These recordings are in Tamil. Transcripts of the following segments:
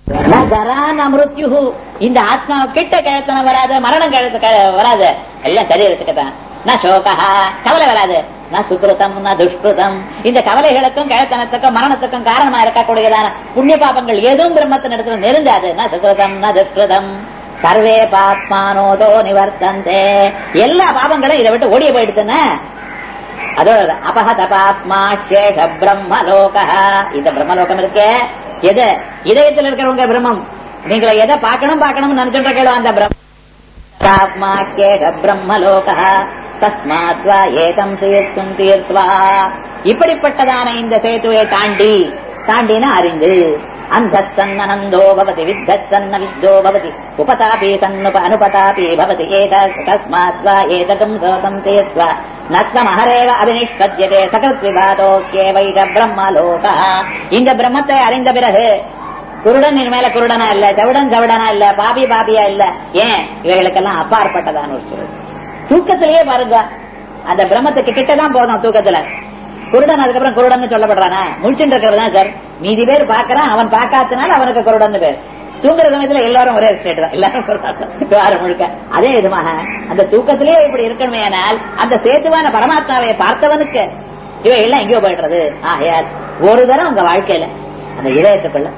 ஜரான் அமிருத்யு இந்த ஆத்மா கிட்ட கிழத்தனம் வராது மரணம் கிழத்து வராது எல்லாம் சரீரத்துக்கு தான் நான் சோகா கவலை வராது நான் சுக்ருதம் நான் துஷ்கிருதம் இந்த கவலைகளுக்கும் கிழத்தனத்துக்கும் மரணத்துக்கும் காரணமா இருக்கக்கூடியதான புண்ணிய பாபங்கள் எதுவும் பிரம்மத்தின் இடத்துல நெருங்காது நான் சுக்ருதம் நான் துஷ்கிருதம் சர்வே பாத்மானோதோ நிவர்த்தந்தே எல்லா பாபங்களும் இதை விட்டு ஓடிய போயிடுச்சுன்னா அதோட அபஹத பாத்மா சேஷ பிரம்மலோக இந்த பிரம்மலோகம் இருக்கே எது இதயத்தில் இருக்கிறவங்க பிரம்மம் நீங்க எதை பார்க்கணும் பார்க்கணும்னு நினைச்சுட்டு இருக்கீங்களோ அந்த பிரம்மா கேஷ பிரம்மலோக தஸ்மாத் வா ஏகம் தீர்த்தும் தீர்த்வா இப்படிப்பட்டதான இந்த சேத்துவை தாண்டி தாண்டின அறிந்து அந்த சன்னனந்தோ பவதி வித்த சன்ன வித்தோ பவதி உபதாபி சன்னுப அனுபதாபி பவதி ஏத தஸ்மாத் வா ஏதகம் சோகம் தீர்த்வா நத்தமஹரேவ அபினிஷ்பத்தியதே சகத் விவாதோ கேவைட பிரம்மலோக இந்த பிரம்மத்தை அறிந்த பிறகு குருடன் இனிமேல குருடனா இல்ல செவிடன் செவிடனா இல்ல பாபி பாபியா இல்ல ஏன் இவைகளுக்கெல்லாம் அப்பாற்பட்டதான ஒரு பொருள் தூக்கத்திலேயே பாருங்க அந்த பிரம்மத்துக்கு கிட்டதான் போதும் தூக்கத்துல குருடன் அதுக்கப்புறம் குருடன் சொல்லப்படுறானா முழிச்சுட்டு இருக்கிறது சார் மீதி பேர் பாக்குறான் அவன் பார்க்காதனால அவனுக்கு குருடன் பேர் தூங்குற சமயத்துல எல்லாரும் ஒரே ஸ்டேட் தான் எல்லாரும் வாரம் முழுக்க அதே விதமாக அந்த தூக்கத்திலேயே இப்படி இருக்கணுமே ஆனால் அந்த சேத்துவான பரமாத்மாவை பார்த்தவனுக்கு இவை எல்லாம் எங்கேயோ போயிடுறது ஆகையால் ஒரு தரம் உங்க வாழ்க்கையில அந்த இதயத்துக்குள்ள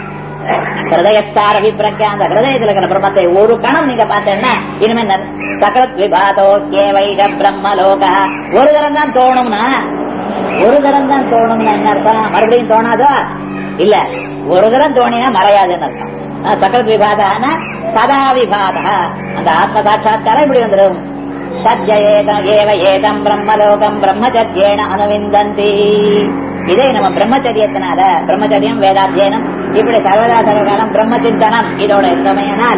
ஹிருதயஸ்தார விப்ரக்யா அந்த ஹிருதயத்தில் இருக்கிற பிரம்மத்தை ஒரு கணம் நீங்க பார்த்தேன்னா இனிமே சகத் விபாதோ கேவைட பிரம்மலோக ஒரு தரம் தான் தோணும்னா ஒரு தரம் தான் தோணும்னு என்ன அர்த்தம் மறுபடியும் தோணாதோ இல்ல ஒரு தரம் தோணினா மறையாதுன்னு அர்த்தம் சகத் விபாதான சதா விபாத அந்த ஆத்ம சாட்சா்காரம் இப்படி வந்துடும் சத்யேதம் ஏவ ஏதம் பிரம்மலோகம் பிரம்மச்சரியேன அனுவிந்தந்தி இதே நம்ம பிரம்மச்சரியத்தினால பிரம்மச்சரியம் வேதாத்தியனம் இப்படி சர்வதா சர்வகாலம் பிரம்மச்சிந்தனம் இதோட இருந்தமையினால்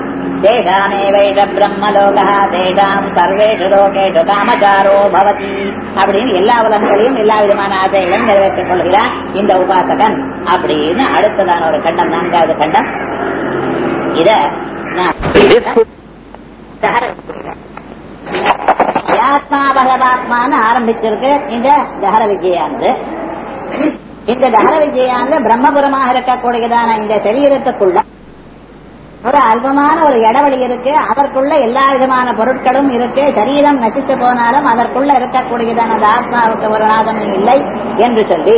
தேகாமேவைட பிரம்மலோகா தேகாம் சர்வேஷு லோகேஷு காமச்சாரோ பவதி அப்படின்னு எல்லா உலகங்களையும் எல்லா விதமான ஆசைகளையும் நிறைவேற்றிக் கொள்கிறான் இந்த உபாசகன் அப்படின்னு அடுத்ததான ஒரு கண்டம் நான்காவது கண்டம் இத ஆத்மா பகவாத்மான்னு ஆரம்பிச்சிருக்கு இந்த தகர விஜயானது இந்த தகர விஜயானது பிரம்மபுரமாக இருக்கக்கூடியதான இந்த சரீரத்துக்குள்ள ஒரு அல்பமான ஒரு இடவெளி இருக்கு அதற்குள்ள எல்லா விதமான பொருட்களும் இருக்கு சரீரம் நசித்து போனாலும் அதற்குள்ள இருக்கக்கூடியதான அந்த ஆத்மாவுக்கு ஒரு நாதமும் இல்லை என்று சொல்லி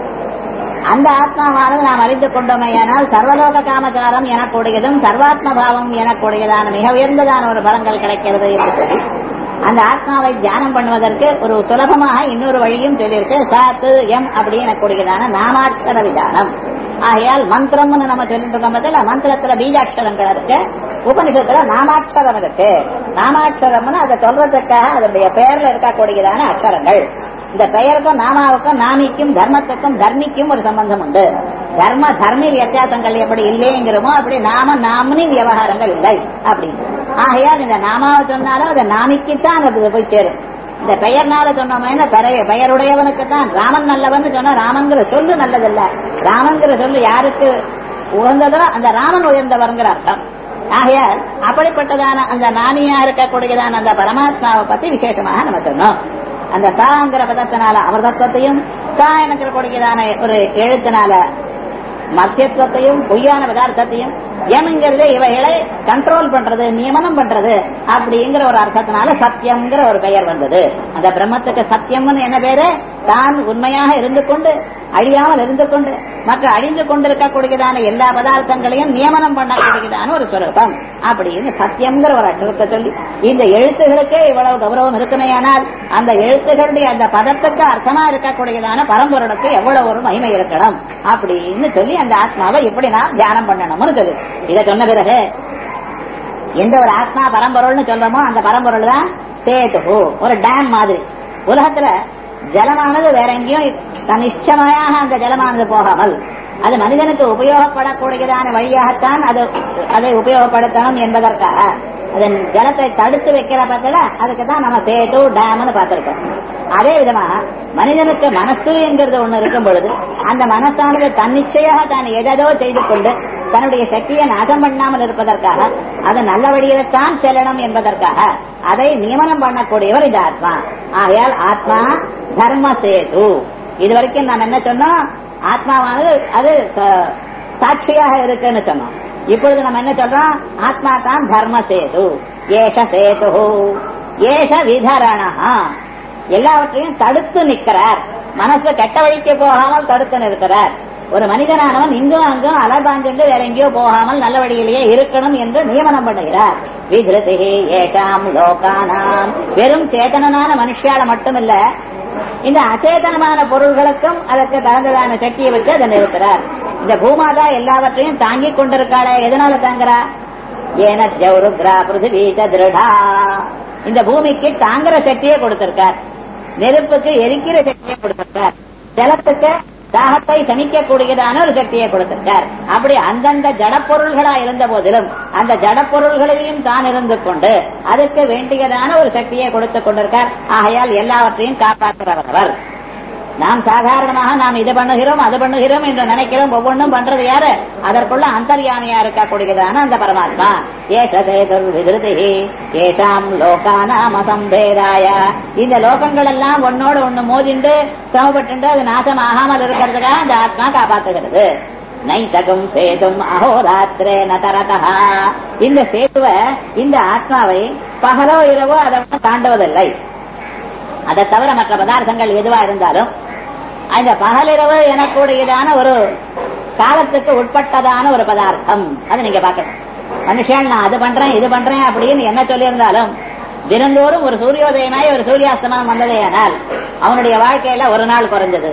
அந்த ஆத்மாவானது நாம் அறிந்து கொண்டோமையானால் சர்வலோக காமச்சாரம் எனக்கூடியதும் சர்வாத்ம பாவம் எனக்கூடியதான மிக உயர்ந்ததான ஒரு பலங்கள் கிடைக்கிறது என்று சொல்லி அந்த ஆத்மாவை தியானம் பண்ணுவதற்கு ஒரு சுலபமாக இன்னொரு வழியும் சொல்லியிருக்கு சாத்து எம் அப்படின்னு கூடியதான நாமாட்சர விதானம் ஆகையால் மந்திரம்னு நம்ம சொல்லிட்டு இருக்கோம் பதில் மந்திரத்துல பீஜாட்சரங்கள் இருக்கு உபனிஷத்துல நாமாட்சரம் இருக்கு நாமாட்சரம்னு அதை சொல்றதுக்காக அதனுடைய பெயர்ல இருக்கக்கூடியதான அக்ஷரங்கள் இந்த பெயருக்கும் நாமாவுக்கும் நாமிக்கும் தர்மத்துக்கும் தர்மிக்கும் ஒரு சம்பந்தம் உண்டு தர்ம தர்மி வித்தியாசங்கள் எப்படி இல்லைங்கிறோமோ அப்படி நாம நாமனி விவகாரங்கள் இல்லை அப்படின்னு ஆகையால் இந்த நாமாவை சொன்னாலும் அதை நாமிக்குத்தான் அது போய் சேரும் இந்த பெயர்னால சொன்னோம்னா பெயருடையவனுக்கு தான் ராமன் நல்லவன் சொன்னா ராமன்கிற சொல்லு நல்லதில்ல ராமன்கிற சொல்லு யாருக்கு உகந்ததோ அந்த ராமன் உயர்ந்தவர்ங்கிற அர்த்தம் ஆகையால் அப்படிப்பட்டதான அந்த நானியா இருக்கக்கூடியதான அந்த பரமாத்மாவை பத்தி விசேஷமாக நம்ம சொன்னோம் அந்த சாங்கிற பதத்தினால அமிர்தத்துவத்தையும் சா எனக்கு கூடியதான ஒரு எழுத்தினால மத்தியத்துவத்தையும் பொய்யான பதார்த்தத்தையும் எம்ங்கிறது இவைகளை கண்ட்ரோல் பண்றது நியமனம் பண்றது அப்படிங்கிற ஒரு அர்த்தத்தினால சத்தியம்ங்கிற ஒரு பெயர் வந்தது அந்த பிரம்மத்துக்கு சத்தியம்னு என்ன பேரு தான் உண்மையாக இருந்து கொண்டு அழியாமல் இருந்து கொண்டு மற்ற அழிந்து கொண்டிருக்கக்கூடியதான எல்லா பதார்த்தங்களையும் நியமனம் பண்ணக்கூடியதான ஒரு சுரூபம் அப்படின்னு சத்தியம்ங்கிற ஒரு அர்த்தத்தை சொல்லி இந்த எழுத்துகளுக்கே இவ்வளவு கௌரவம் இருக்குமேயானால் அந்த எழுத்துகளுடைய அந்த பதத்துக்கு அர்த்தமா இருக்கக்கூடியதான பரம்பொருளுக்கு எவ்வளவு ஒரு மகிமை இருக்கணும் அப்படின்னு சொல்லி அந்த ஆத்மாவை இப்படி நாம் தியானம் பண்ணணும்னு சொல்லு இதை சொன்ன பிறகு எந்த ஒரு ஆத்மா பரம்பொருள்னு சொல்றோமோ அந்த பரம்பொருள் தான் சேது ஒரு டேம் மாதிரி உலகத்துல ஜலமானது வேற எங்கேயும் தனிச்சமையாக அந்த ஜலமானது போகாமல் அது மனிதனுக்கு உபயோகப்படக்கூடியதான வழியாகத்தான் அது அதை உபயோகப்படுத்தணும் என்பதற்காக அதன் ஜலத்தை தடுத்து வைக்கிற பத்தில அதுக்கு தான் நம்ம சேட்டு டேம்னு பார்த்திருக்கோம் அதே விதமாக மனிதனுக்கு மனசு என்கிறது ஒண்ணு இருக்கும் பொழுது அந்த மனசானது தன்னிச்சையாக தான் எதோ செய்து கொண்டு தன்னுடைய சக்தியை நாசம் பண்ணாமல் இருப்பதற்காக அது நல்ல வழியில்தான் செல்லணும் என்பதற்காக அதை நியமனம் பண்ணக்கூடியவர் இந்த ஆத்மா ஆகையால் ஆத்மா தர்ம சேது இது வரைக்கும் நாம் என்ன சொன்னோம் ஆத்மாவானது அது சாட்சியாக இருக்குன்னு சொன்னோம் இப்பொழுது நம்ம என்ன சொல்றோம் ஆத்மா தான் தர்ம சேது ஏஷ சேது ஏஷ விதரணா எல்லாவற்றையும் தடுத்து நிற்கிறார் மனசு கெட்ட வழிக்கு போகாமல் தடுத்து நிற்கிறார் ஒரு மனிதனானவன் இங்கும் அங்கும் அலபாஞ்சுண்டு வேற எங்கேயோ போகாமல் நல்ல வழியிலேயே இருக்கணும் என்று நியமனம் பண்ணுகிறார் விதிருதி ஏகாம் லோகானாம் வெறும் சேதனனான மனுஷியால மட்டுமில்ல இந்த அச்சேதனமான பொருள்களுக்கும் அதற்கு தகுந்ததான சக்தியை வச்சு அதை நிறுத்துறார் இந்த பூமாதா எல்லாவற்றையும் தாங்கிக் கொண்டிருக்காளே எதனால தாங்குறா ஏன ஜௌருக்ரா பிருத்திவீச்ச திருடா இந்த பூமிக்கு தாங்குற சக்தியை கொடுத்திருக்கார் நெருப்புக்கு எரிக்கிற சக்தியை கொடுத்திருக்கார் ஜலத்துக்கு தாகத்தை சமிக்கக்கூடியதான ஒரு சக்தியை கொடுத்திருக்கார் அப்படி அந்தந்த ஜடப்பொருள்களா இருந்த போதிலும் அந்த ஜடப்பொருள்களையும் தான் இருந்து கொண்டு அதுக்கு வேண்டியதான ஒரு சக்தியை கொடுத்துக் கொண்டிருக்கார் ஆகையால் எல்லாவற்றையும் காப்பாற்றுறவர் நாம் சாதாரணமாக நாம் இது பண்ணுகிறோம் அது பண்ணுகிறோம் என்று நினைக்கிறோம் ஒவ்வொன்றும் பண்றது யாரு அதற்குள்ள அந்தர்யாமியா இருக்கக்கூடியதான அந்த பரமாத்மா ஏஷதேதுர் விதிருதி ஏஷாம் லோகானாம் அசம்பேதாய இந்த லோகங்கள் எல்லாம் ஒன்னோடு ஒண்ணு மோதிண்டு சிரமப்பட்டு அது நாசமாகாமல் இருக்கிறதுக்காக அந்த ஆத்மா காப்பாற்றுகிறது நைதகம் சேதும் அகோராத்திரே நதரதா இந்த சேதுவ இந்த ஆத்மாவை பகலோ இரவோ அதை தாண்டுவதில்லை அதை தவிர மற்ற பதார்த்தங்கள் எதுவா இருந்தாலும் அந்த பகலிரவு எனக்கூடியதான ஒரு காலத்துக்கு உட்பட்டதான ஒரு பதார்த்தம் அது நீங்க பார்க்கணும் மனுஷன் நான் அது பண்றேன் இது பண்றேன் அப்படின்னு என்ன சொல்லியிருந்தாலும் தினந்தோறும் ஒரு சூரியோதயமாய் ஒரு சூரியாஸ்தமனம் வந்ததேயானால் அவனுடைய வாழ்க்கையில ஒரு நாள் குறைஞ்சது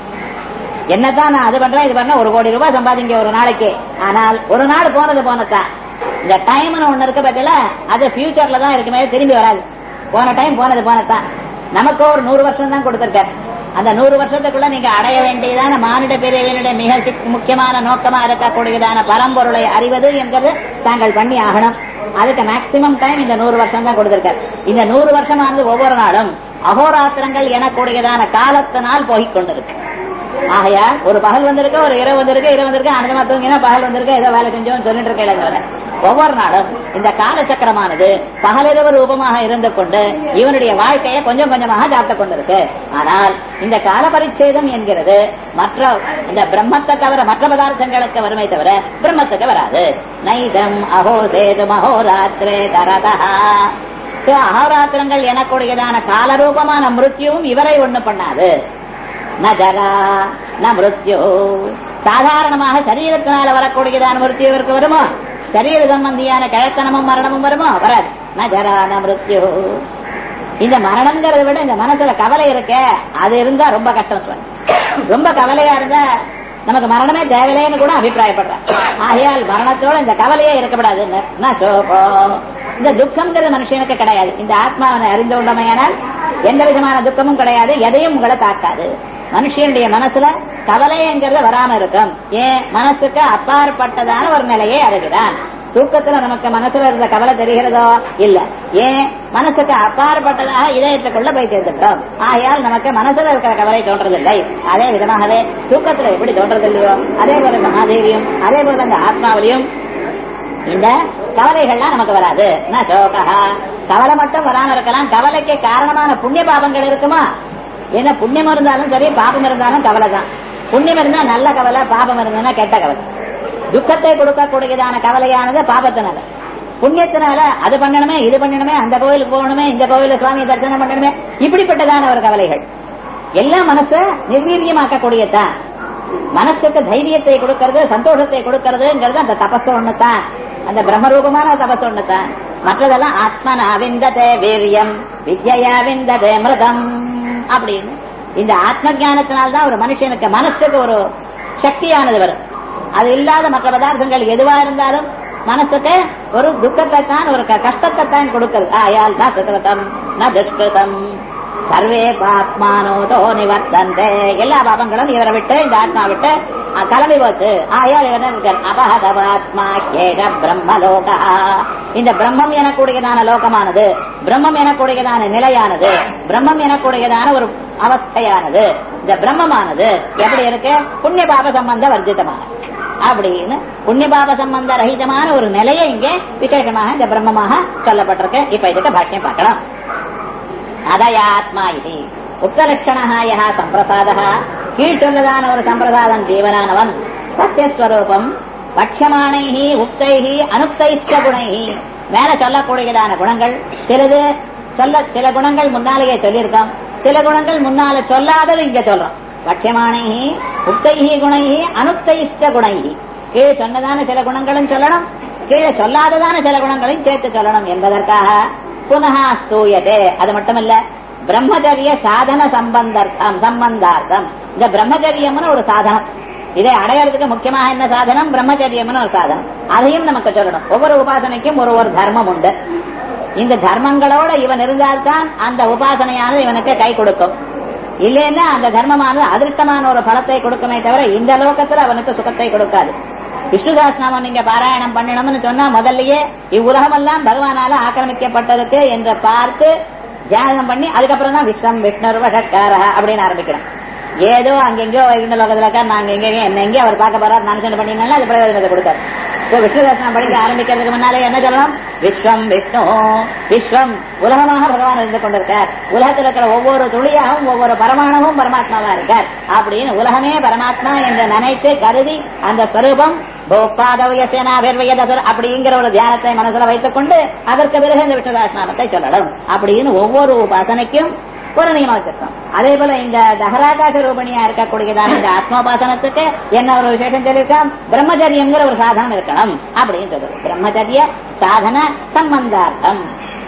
என்னதான் நான் அது பண்றேன் இது பண்ண ஒரு கோடி ரூபாய் சம்பாதிங்க ஒரு நாளைக்கு ஆனால் ஒரு நாள் போனது போனதான் இந்த டைம்னு ஒண்ணு இருக்கு பத்தில அது ஃபியூச்சர்ல தான் இருக்குமே திரும்பி வராது போன டைம் போனது போனதான் நமக்கு ஒரு நூறு வருஷம் தான் கொடுத்திருக்காரு அந்த நூறு வருஷத்துக்குள்ள நீங்க அடைய வேண்டியதான மானிட பிரிவினுடைய மிக முக்கியமான நோக்கமா இருக்கக்கூடியதான பரம்பொருளை அறிவது என்கிறது தாங்கள் பண்ணி ஆகணும் அதுக்கு மேக்சிமம் டைம் இந்த நூறு வருஷம் தான் கொடுத்திருக்காரு இந்த நூறு வருஷமானது ஒவ்வொரு நாளும் அகோராத்திரங்கள் எனக்கூடியதான காலத்தினால் போகிக் கொண்டிருக்கு ஆகையால் ஒரு பகல் வந்திருக்கு ஒரு இரவு வந்திருக்கு இரவு வந்திருக்கு அனந்தமா தூங்கினா பகல் வந்திருக்கு ஏதோ வேலை செஞ்சோம் சொல்லிட்டு இருக்கேன் ஒவ்வொரு நாளும் இந்த காலச்சக்கரமானது பகலிரவு ரூபமாக இருந்து கொண்டு இவனுடைய வாழ்க்கையை கொஞ்சம் கொஞ்சமாக சாப்பிட்டுக் கொண்டிருக்கு ஆனால் இந்த கால பரிச்சேதம் என்கிறது மற்ற இந்த பிரம்மத்தை தவிர மற்ற பதார்த்தங்களுக்கு வருமே தவிர பிரம்மத்துக்கு வராது நைதம் அகோ சேதும் அகோராத்திரே தரதா அகோராத்திரங்கள் எனக்கூடியதான காலரூபமான மிருத்தியும் இவரை ஒண்ணு பண்ணாது ந ஜரா ந மிருத்யு சாதாரணமாக சரீரத்தினால வரக்கூடியதான மிருத்தியு இவருக்கு வருமோ சரீர சம்பந்தியான கிழத்தனமும் மரணமும் வருமோ வராது ந ஜரா ந மிருத்யு இந்த மரணங்கிறத விட இந்த மனசுல கவலை இருக்க அது இருந்தா ரொம்ப கஷ்டம் சார் ரொம்ப கவலையா இருந்தா நமக்கு மரணமே தேவையில்லைன்னு கூட அபிப்பிராயப்படுறேன் ஆகையால் மரணத்தோட இந்த கவலையே இருக்கக்கூடாது இந்த துக்கம்ங்கிறது மனுஷனுக்கு கிடையாது இந்த ஆத்மாவனை அறிந்து கொண்டமையானால் எந்த விதமான துக்கமும் கிடையாது எதையும் உங்களை தாக்காது மனுஷனுடைய மனசுல கவலைங்கிறது வராம இருக்கும் ஏன் மனசுக்கு அப்பாற்பட்டதான ஒரு நிலையை அறிகிறான் தூக்கத்துல நமக்கு மனசுல இருந்த கவலை தெரிகிறதோ இல்ல ஏன் மனசுக்கு அப்பாற்பட்டதாக இதயத்துக்குள்ள போய் சேர்ந்துட்டோம் ஆகையால் நமக்கு மனசுல இருக்கிற கவலை தோன்றதில்லை அதே விதமாகவே தூக்கத்துல எப்படி தோன்றதில்லையோ அதே போல மகாதேவியும் அதே போல அந்த ஆத்மாவிலையும் இந்த கவலைகள்லாம் நமக்கு வராது கவலை மட்டும் வராம இருக்கலாம் கவலைக்கு காரணமான புண்ணிய பாபங்கள் இருக்குமா ஏன்னா புண்ணியம் இருந்தாலும் சரி பாபம் இருந்தாலும் கவலை தான் புண்ணியம் இருந்தா நல்ல கவலை பாபம் இருந்தா கெட்ட கவலை துக்கத்தை கொடுக்கக்கூடியதான கவலையானது பாபத்தினால புண்ணியத்தினால அது பண்ணணுமே இது பண்ணணுமே அந்த கோயிலுக்கு போகணுமே இந்த கோயிலுக்கு சுவாமி தரிசனம் பண்ணணுமே இப்படிப்பட்டதான ஒரு கவலைகள் எல்லாம் மனசை நிர்வீரியமாக்கக்கூடியதான் மனசுக்கு தைரியத்தை கொடுக்கறது சந்தோஷத்தை கொடுக்கறதுங்கிறது அந்த தபஸ் ஒண்ணுதான் அந்த பிரம்மரூபமான தபஸ் ஒண்ணுதான் மற்றதெல்லாம் ஆத்மனா விந்ததே வீரியம் வித்யா விந்ததே மிருதம் அப்படின்னு இந்த ஆத்ம ஜானத்தினால்தான் ஒரு மனுஷனுக்கு மனசுக்கு ஒரு சக்தியானது வரும் அது இல்லாத மற்ற பதார்த்தங்கள் எதுவா இருந்தாலும் மனசுக்கு ஒரு துக்கத்தை தான் ஒரு கஷ்டத்தை தான் கொடுக்கிறது ஆயால் ந சுகிருதம் ந துஷ்கிருதம் சர்வே பாப்மானோதோ நிவர்த்தந்தே எல்லா பாபங்களும் இவரை விட்டு இந்த ஆத்மா விட்டு கிளம்பி போச்சு ஆயால் இவன் அபகதவாத்மா கேட பிரம்மலோகா இந்த பிரம்மம் எனக்கூடியதான லோகமானது பிரம்மம் எனக்கூடியதான நிலையானது பிரம்மம் எனக்கூடியதான ஒரு அவஸ்தையானது இந்த பிரம்மமானது எப்படி இருக்கு புண்ணிய பாப சம்பந்த வர்ஜிதமானது அப்படின்னு புண்ணியபாப சம்பந்த ரஹிதமான ஒரு நிலையை இங்கே விசேஷமாக இந்த பிரம்மமாக சொல்லப்பட்டிருக்கு இப்ப இதுக்கு பாக்கியம் பார்க்கலாம் அதயாத்மா இது உத்தலட்சணா யா சம்பிரசாத கீழ் சொல்லதான ஒரு சம்பிரசாதம் ஜீவனானவன் சத்தியஸ்வரூபம் பட்சமானைஹி உக்தைஹி அனுக்தைச்ச குணைஹி மேல சொல்லக்கூடியதான குணங்கள் சிலது சொல்ல சில குணங்கள் முன்னாலேயே சொல்லியிருக்கோம் சில குணங்கள் முன்னால சொல்லாதது இங்க சொல்றோம் பட்சமானைஹி உக்தைஹி குணைஹி அனுக்தைச்ச குணைஹி கீழே சொன்னதான சில குணங்களும் சொல்லணும் கீழே சொல்லாததான சில குணங்களையும் சேர்த்து சொல்லணும் என்பதற்காக புனகா ஸ்தூயதே அது மட்டுமல்ல பிரம்மச்சரிய சாதன சம்பந்தர்த்தம் சம்பந்தார்த்தம் இந்த பிரம்மச்சரியம்னு ஒரு சாதனம் இதை அடையறதுக்கு முக்கியமாக என்ன சாதனம் பிரம்மச்சரியம்னு ஒரு சாதனம் அதையும் நமக்கு சொல்லணும் ஒவ்வொரு உபாசனைக்கும் ஒரு ஒரு தர்மம் உண்டு இந்த தர்மங்களோட இவன் இருந்தால்தான் அந்த உபாசனையானது இவனுக்கு கை கொடுக்கும் இல்லைன்னா அந்த தர்மமானது அதிருஷ்டமான ஒரு பலத்தை கொடுக்குமே தவிர இந்த லோகத்துல அவனுக்கு சுகத்தை கொடுக்காது விஷ்ணுதாஸ்நாமம் நீங்க பாராயணம் பண்ணணும்னு சொன்னா முதல்லயே இவ்வுலகமெல்லாம் பகவானால ஆக்கிரமிக்கப்பட்டிருக்கு என்று பார்த்து தியானம் பண்ணி அதுக்கப்புறம் தான் விஸ்வம் விஷ்ணு வஷக்கார அப்படின்னு ஆரம்பிக்கணும் ஏதோ அங்கெங்கயோ வைகுண்ட லோகத்துல இருக்கா நாங்க எங்கெங்க என்ன எங்கேயோ அவர் பார்க்க போறாரு நினைச்சு பண்ணினாலும் அது பிரயோஜனத்தை கொடுக்காரு இப்போ விஷ்ணு தர்சனம் படிக்க ஆரம்பிக்கிறதுக்கு முன்னாலே என்ன சொல்லணும் விஸ்வம் விஷ்ணு விஸ்வம் உலகமாக பகவான் இருந்து கொண்டிருக்கார் உலகத்தில் இருக்கிற ஒவ்வொரு துளியாகவும் ஒவ்வொரு பரமாணமும் பரமாத்மாவா இருக்கார் அப்படின்னு உலகமே பரமாத்மா என்று நினைத்து கருதி அந்த ஸ்வரூபம் போப்பாதவயசேனாபிர்வயதர் அப்படிங்கிற ஒரு தியானத்தை மனசுல வைத்துக் கொண்டு அதற்கு பிறகு இந்த விஷ்ணுதாசனாமத்தை சொல்லணும் அப்படின்னு ஒவ்வொரு உபாசனைக்கும் ஒரு நியமம் வச்சிருக்கோம் அதே போல இந்த தகராகாச ரூபணியா இருக்கக்கூடியதான இந்த ஆத்மோபாசனத்துக்கு என்ன ஒரு விசேஷம் சொல்லியிருக்கான் பிரம்மச்சரியங்கிற ஒரு சாதனம் இருக்கணும் அப்படின்னு சொல்றது பிரம்மச்சரிய சாதன சம்பந்தார்த்தம்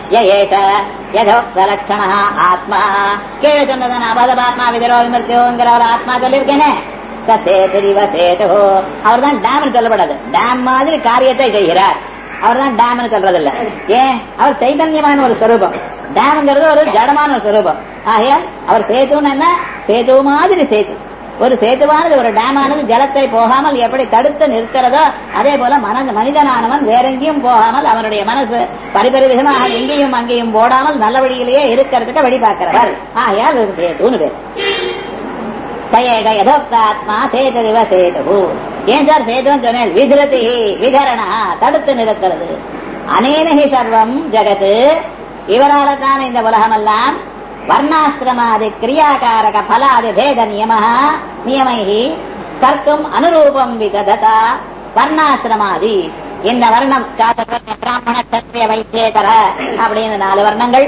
ஏஷ யதோக்தலட்சண ஆத்மா கீழே சொன்னதான அபதபாத்மா விதரோ விமர்த்தியோங்கிற ஒரு ஆத்மா சொல்லியிருக்கேனே சேதுரிவ சேது அவர் தான் டேம் சொல்லப்படாது டேம் மாதிரி காரியத்தை செய்கிறார் அவர் தான் டேம்னு சொல்றது இல்ல ஏன் அவர் சைதன்யமான ஒரு ஸ்வரூபம் டேம்ங்கிறது ஒரு ஜடமான ஒரு ஸ்வரூபம் ஆகையால் அவர் சேதுன்னு என்ன சேது மாதிரி சேது ஒரு சேதுவானது ஒரு டேமானது ஜலத்தை போகாமல் எப்படி தடுத்து நிறுத்துறதோ அதே போல மன மனிதனானவன் வேறெங்கேயும் போகாமல் அவனுடைய மனசு பரிபரி விதமாக எங்கேயும் அங்கேயும் போடாமல் நல்ல வழியிலேயே இருக்கிறதுக்கு வழி பார்க்கிறவர் ஆகையால் ஒரு சேதுன்னு பேர் சயேக யதோக்தாத்மா சேதுரிவ சேது ஏன் சார் சேதுன்னு சொன்னேன் விதிரதி விகரணா தடுத்து நிறுத்துறது அனேனஹி சர்வம் ஜகத்து இவரால தான் இந்த உலகமெல்லாம் வர்ணாசிரமாதி கிரியாகாரக பலாதி பேத நியம நியமைஹி கர்த்தும் அனுரூபம் விதததா வர்ணாசிரமாதி இந்த வர்ணம் சாதக பிராமண சத்திரிய வைத்தியேதர அப்படின்னு நாலு வர்ணங்கள்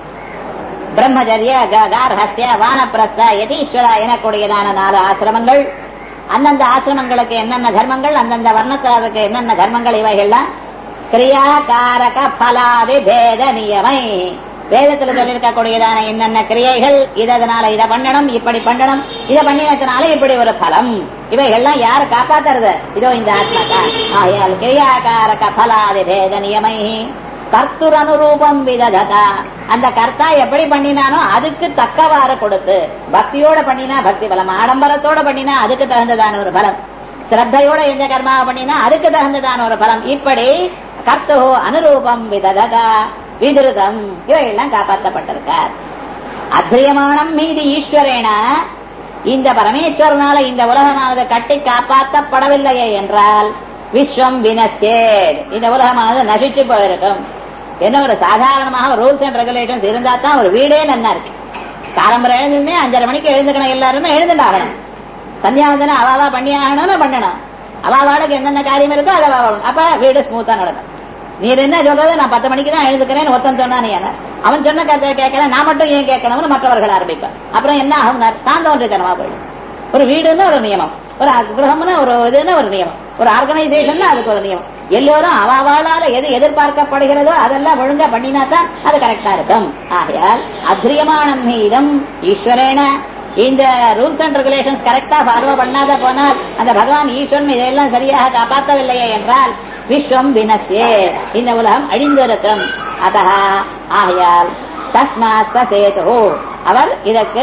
பிரம்மச்சரிய கார்ஹஸ்ய வானப்பிரஸ்த யதீஸ்வர எனக்கூடியதான நாலு ஆசிரமங்கள் அந்தந்த ஆசிரமங்களுக்கு என்னென்ன தர்மங்கள் அந்தந்த வர்ணத்தாருக்கு என்னென்ன தர்மங்கள் இவைகள்லாம் கிரியாகாரக பலாதி பேத நியமை வேதத்துல சொல்லியிருக்கக்கூடியதான என்னென்ன கிரியைகள் இதனால இதை பண்ணணும் இப்படி பண்ணணும் இதை பண்ணினதுனால இப்படி ஒரு பலம் இவைகள்லாம் யாரு காப்பாத்துறது இதோ இந்த ஆத்மா தான் ஆகையால் கிரியாகாரக பலாதி பேத நியமை கர்த்துர் அனுரூபம் விததா அந்த கர்த்தா எப்படி பண்ணினானோ அதுக்கு தக்கவாறு கொடுத்து பக்தியோட பண்ணினா பக்தி பலம் ஆடம்பரத்தோட பண்ணினா அதுக்கு தகுந்ததான ஒரு பலம் ஸ்ரத்தையோட எந்த கர்மாவை பண்ணினா அதுக்கு தகுந்ததான ஒரு பலம் இப்படி கர்த்தோ அனுரூபம் விததா விதிருதம் இவையெல்லாம் காப்பாற்றப்பட்டிருக்கார் அத்திரியமானம் மீதி ஈஸ்வரேன இந்த பரமேஸ்வரனால இந்த உலகமானது கட்டி காப்பாற்றப்படவில்லையே என்றால் விஸ்வம் வினஸ்தேர் இந்த உலகமானது நசிச்சு போயிருக்கும் என்ன ஒரு சாதாரணமாக ரூல்ஸ் அண்ட் ரெகுலேஷன்ஸ் இருந்தா தான் ஒரு வீடே நல்லா இருக்கு காலம்பரம் எழுந்துமே அஞ்சரை மணிக்கு எழுந்துக்கணும் எல்லாருமே எழுந்துட்டாகணும் சந்தியாவந்தனம் அவாவா பண்ணி ஆகணும்னு பண்ணணும் அவாவாளுக்கு என்னென்ன காரியம் இருக்கோ அதை அப்ப வீடு ஸ்மூத்தா நடக்கும் நீ என்ன சொல்றது நான் பத்து மணிக்கு தான் எழுதுக்கிறேன்னு ஒருத்தன் சொன்னா நீ என்ன அவன் சொன்ன கதை கேட்கல நான் மட்டும் ஏன் கேட்கணும்னு மற்றவர்கள் ஆரம்பிப்பேன் அப்புறம் என்ன ஆகும் சாந்தோன்றித்தனமா போயிடும் ஒரு வீடுன்னு ஒரு நியமம் ஒரு கிரகம்னு ஒரு இதுன்னு ஒரு நியமம் ஒரு ஆர்கனைசேஷன் அதுக்கு ஒரு நியமம் எல்லோரும் அவாவாளால எது எதிர்பார்க்கப்படுகிறதோ அதெல்லாம் ஒழுங்கா பண்ணினா தான் அது கரெக்டா இருக்கும் ஆகையால் அத்ரியமானம் மீதம் ஈஸ்வரேன இந்த ரூல்ஸ் அண்ட் ரெகுலேஷன்ஸ் கரெக்டா ஃபாலோ பண்ணாத போனால் அந்த பகவான் ஈஸ்வரன் இதையெல்லாம் சரியாக காப்பாற்றவில்லையே என்றால் விஸ்வம் வினசே இந்த உலகம் அழிந்திருக்கும் அத ஆகையால் தஸ்மாத் சேது அவர் இதற்கு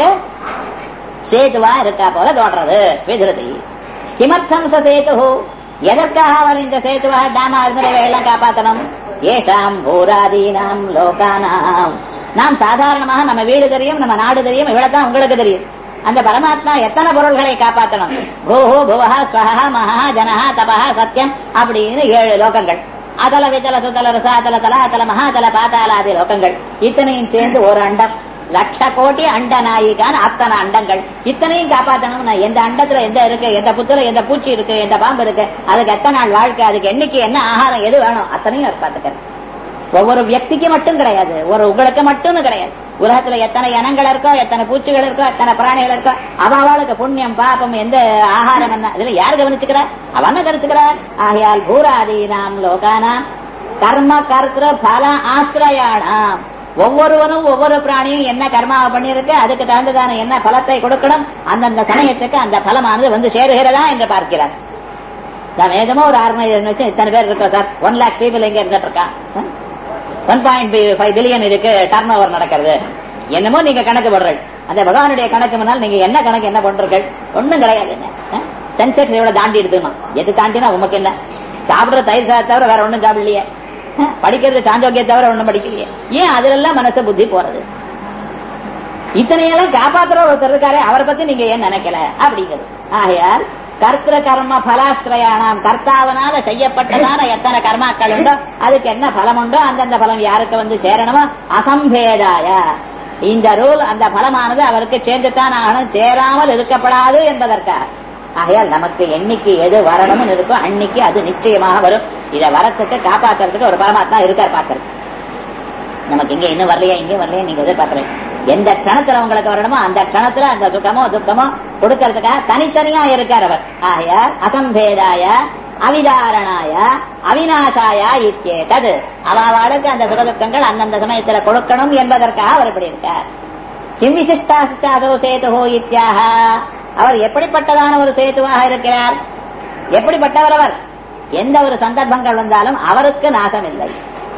சேதுவா இருக்கா போல தோன்றது விதிருதி கிமர்த்தம் சேது எதற்காக அவர் இந்த சேதுவா டாமா எல்லாம் காப்பாற்றணும் ஏஷாம் பூராதீனாம் லோகானாம் நாம் சாதாரணமாக நம்ம வீடு தெரியும் நம்ம நாடு தெரியும் இவ்வளவுதான் உங்களுக்கு தெரியும் அந்த பரமாத்மா எத்தனை பொருள்களை காப்பாற்றணும் பூஹு புவஹா ஸ்வஹா மகா ஜனஹா தபஹா சத்தியம் அப்படின்னு ஏழு லோகங்கள் அதல விதல சுதல ரசாதல தலாதல மகாதல பாதாலாதி லோகங்கள் இத்தனையும் சேர்ந்து ஒரு அண்டம் லட்ச கோடி அண்ட நாயிகான் அத்தனை அண்டங்கள் இத்தனையும் காப்பாற்றணும் நான் எந்த அண்டத்துல எந்த இருக்கு எந்த புத்துல எந்த பூச்சி இருக்கு எந்த பாம்பு இருக்கு அதுக்கு எத்தனை நாள் வாழ்க்கை அதுக்கு என்னைக்கு என்ன ஆகாரம் எது வேணும் அத்தனையும் அவர் பார்த்துக்கிறேன் ஒவ்வொரு வியக்திக்கு மட்டும் கிடையாது ஒரு உங்களுக்கு மட்டும் கிடையாது உலகத்துல எத்தனை இனங்கள் இருக்கோ எத்தனை பூச்சிகள் இருக்கோ எத்தனை பிராணிகள் இருக்கோ அவளுக்கு புண்ணியம் பாபம் எந்த ஆகாரம் என்ன இதுல யார் கவனிச்சுக்கிறார் அவன கருத்துக்கிறார் ஆகையால் பூராதீனாம் லோகானாம் கர்ம கர்த்திர பல ஆசிரயானாம் ஒவ்வொருவரும் ஒவ்வொரு பிராணியும் என்ன கர்மாவை பண்ணியிருக்கு அதுக்கு தகுந்ததான என்ன பலத்தை கொடுக்கணும் அந்தந்த சமயத்துக்கு அந்த பலமானது வந்து சேருகிறதா என்று பார்க்கிறார் நான் வேகமா ஒரு ஆர்கனைசேஷன் வச்சு இத்தனை பேர் இருக்கோம் சார் ஒன் லேக் பீப்புள் எங்க இருந்துட்டு இருக்கான் ஒன் பாயிண்ட் ஃபைவ் பில்லியன் இருக்கு டர்ன் ஓவர் நடக்கிறது என்னமோ நீங்க கணக்கு போடுறீங்க அந்த பகவானுடைய கணக்கு முன்னால் நீங்க என்ன கணக்கு என்ன பண்றீர்கள் ஒண்ணும் கிடையாது என்ன சென்செக்ஸ் எவ்வளவு தாண்டி எடுத்துமா எது தாண்டினா உமக்கு என்ன சாப்பிடுற தயிர் சாதத்தை தவிர வேற ஒண்ணும் சாப்பிடலையே அஹ், படிக்கிறது சாந்தோக்கிய தவிர ஒண்ணும் படிக்கலையே ஏன் அதுல எல்லாம் மனசு புத்தி போறது இத்தனையெல்லாம் காப்பாத்துற ஒருத்தர் இருக்காரு அவரை பத்தி நீங்க ஏன் நினைக்கல அப்படிங்கிறது ஆகையால் கர்த்திர கர்ம பலாஸ்திரயானாம் கர்த்தாவனால செய்யப்பட்டதான எத்தனை கர்மாக்கள் உண்டோ அதுக்கு என்ன பலம் உண்டோ அந்தந்த பலம் யாருக்கு வந்து சேரணுமோ அசம்பேதாய இந்த ரூல் அந்த பலமானது அவருக்கு சேர்ந்துத்தான் ஆகணும் சேராமல் இருக்கப்படாது என்பதற்காக ஆகையால் நமக்கு என்னைக்கு எது வரணும்னு இருக்கோ அன்னைக்கு அது நிச்சயமாக வரும் இதை வரத்துக்கு காப்பாத்துறதுக்கு ஒரு பரமாத்மா இருக்கார் பார்க்கறது நமக்கு இங்க இன்னும் வரலையா இங்க வரலையா நீங்க எதிர்பார்க்கறீங்க எந்த கணத்துல உங்களுக்கு வரணுமோ அந்த கணத்துல அந்த சுகமோ துக்கமோ கொடுக்கறதுக்காக தனித்தனியா இருக்கார் அவர் ஆகையால் அசம்பேதாய அவிதாரணாய அவிநாசாய இத்தியேதது அவளுக்கு அந்த சுகதுக்கங்கள் அந்தந்த சமயத்துல கொடுக்கணும் என்பதற்காக அவர் இப்படி இருக்கார் கிம் விசிஷ்டாசிச்சாதோ சேதுஹோ இத்தியாக அவர் எப்படிப்பட்டதான ஒரு சேதுவாக இருக்கிறார் எப்படிப்பட்டவர் அவர் எந்த ஒரு சந்தர்ப்பங்கள் வந்தாலும் அவருக்கு நாசம் இல்லை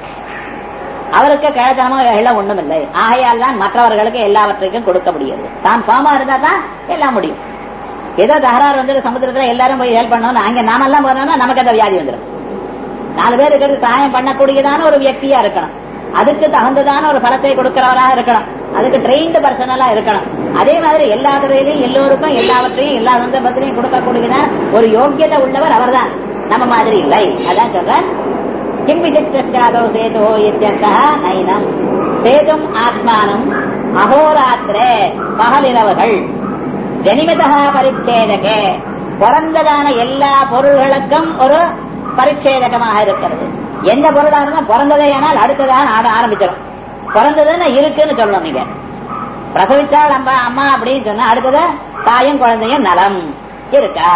அவருக்கு கிழத்தனமோ எல்லாம் ஒண்ணும் இல்லை ஆகையால் தான் மற்றவர்களுக்கு எல்லாவற்றையும் கொடுக்க முடியாது தான் பாமா இருந்தா தான் எல்லாம் முடியும் ஏதோ தகராறு வந்து சமுத்திரத்துல எல்லாரும் போய் ஹெல்ப் பண்ணணும் அங்க நாமெல்லாம் போனோம்னா நமக்கு அந்த வியாதி வந்துடும் நாலு பேர் இருக்கிறது சகாயம் பண்ணக்கூடியதான ஒரு வியக்தியா இருக்கணும் அதுக்கு தகுந்ததான ஒரு பலத்தை கொடுக்கிறவராக இருக்கணும் அதுக்கு ட்ரெயின்டு பர்சனலா இருக்கணும் அதே மாதிரி எல்லா துறையிலையும் எல்லோருக்கும் எல்லாவற்றையும் எல்லா சந்தர்ப்பத்திலையும் கொடுக்கக்கூடியதான ஒரு யோக்கியதை உள்ளவர் அவர்தான் நம்ம மாதிரி இல்லை அதான் சொல்றேன் கிம் விசிஷ்டாதோ சேதோ இத்தியர்த்தா நைனம் சேதும் ஆத்மானம் அகோராத்திரே பகலிரவுகள் ஜனிமிதா பரிச்சேதகே பிறந்ததான எல்லா பொருள்களுக்கும் ஒரு பரிச்சேதகமாக இருக்கிறது எந்த பொருளா இருந்தா பிறந்ததே ஆனால் அடுத்ததான் ஆட ஆரம்பிச்சிடும் பிறந்ததுன்னு இருக்குன்னு சொல்லணும் நீங்க பிரசவித்தால் அம்மா அம்மா அப்படின்னு சொன்னா அடுத்தது தாயும் குழந்தையும் நலம் இருக்கா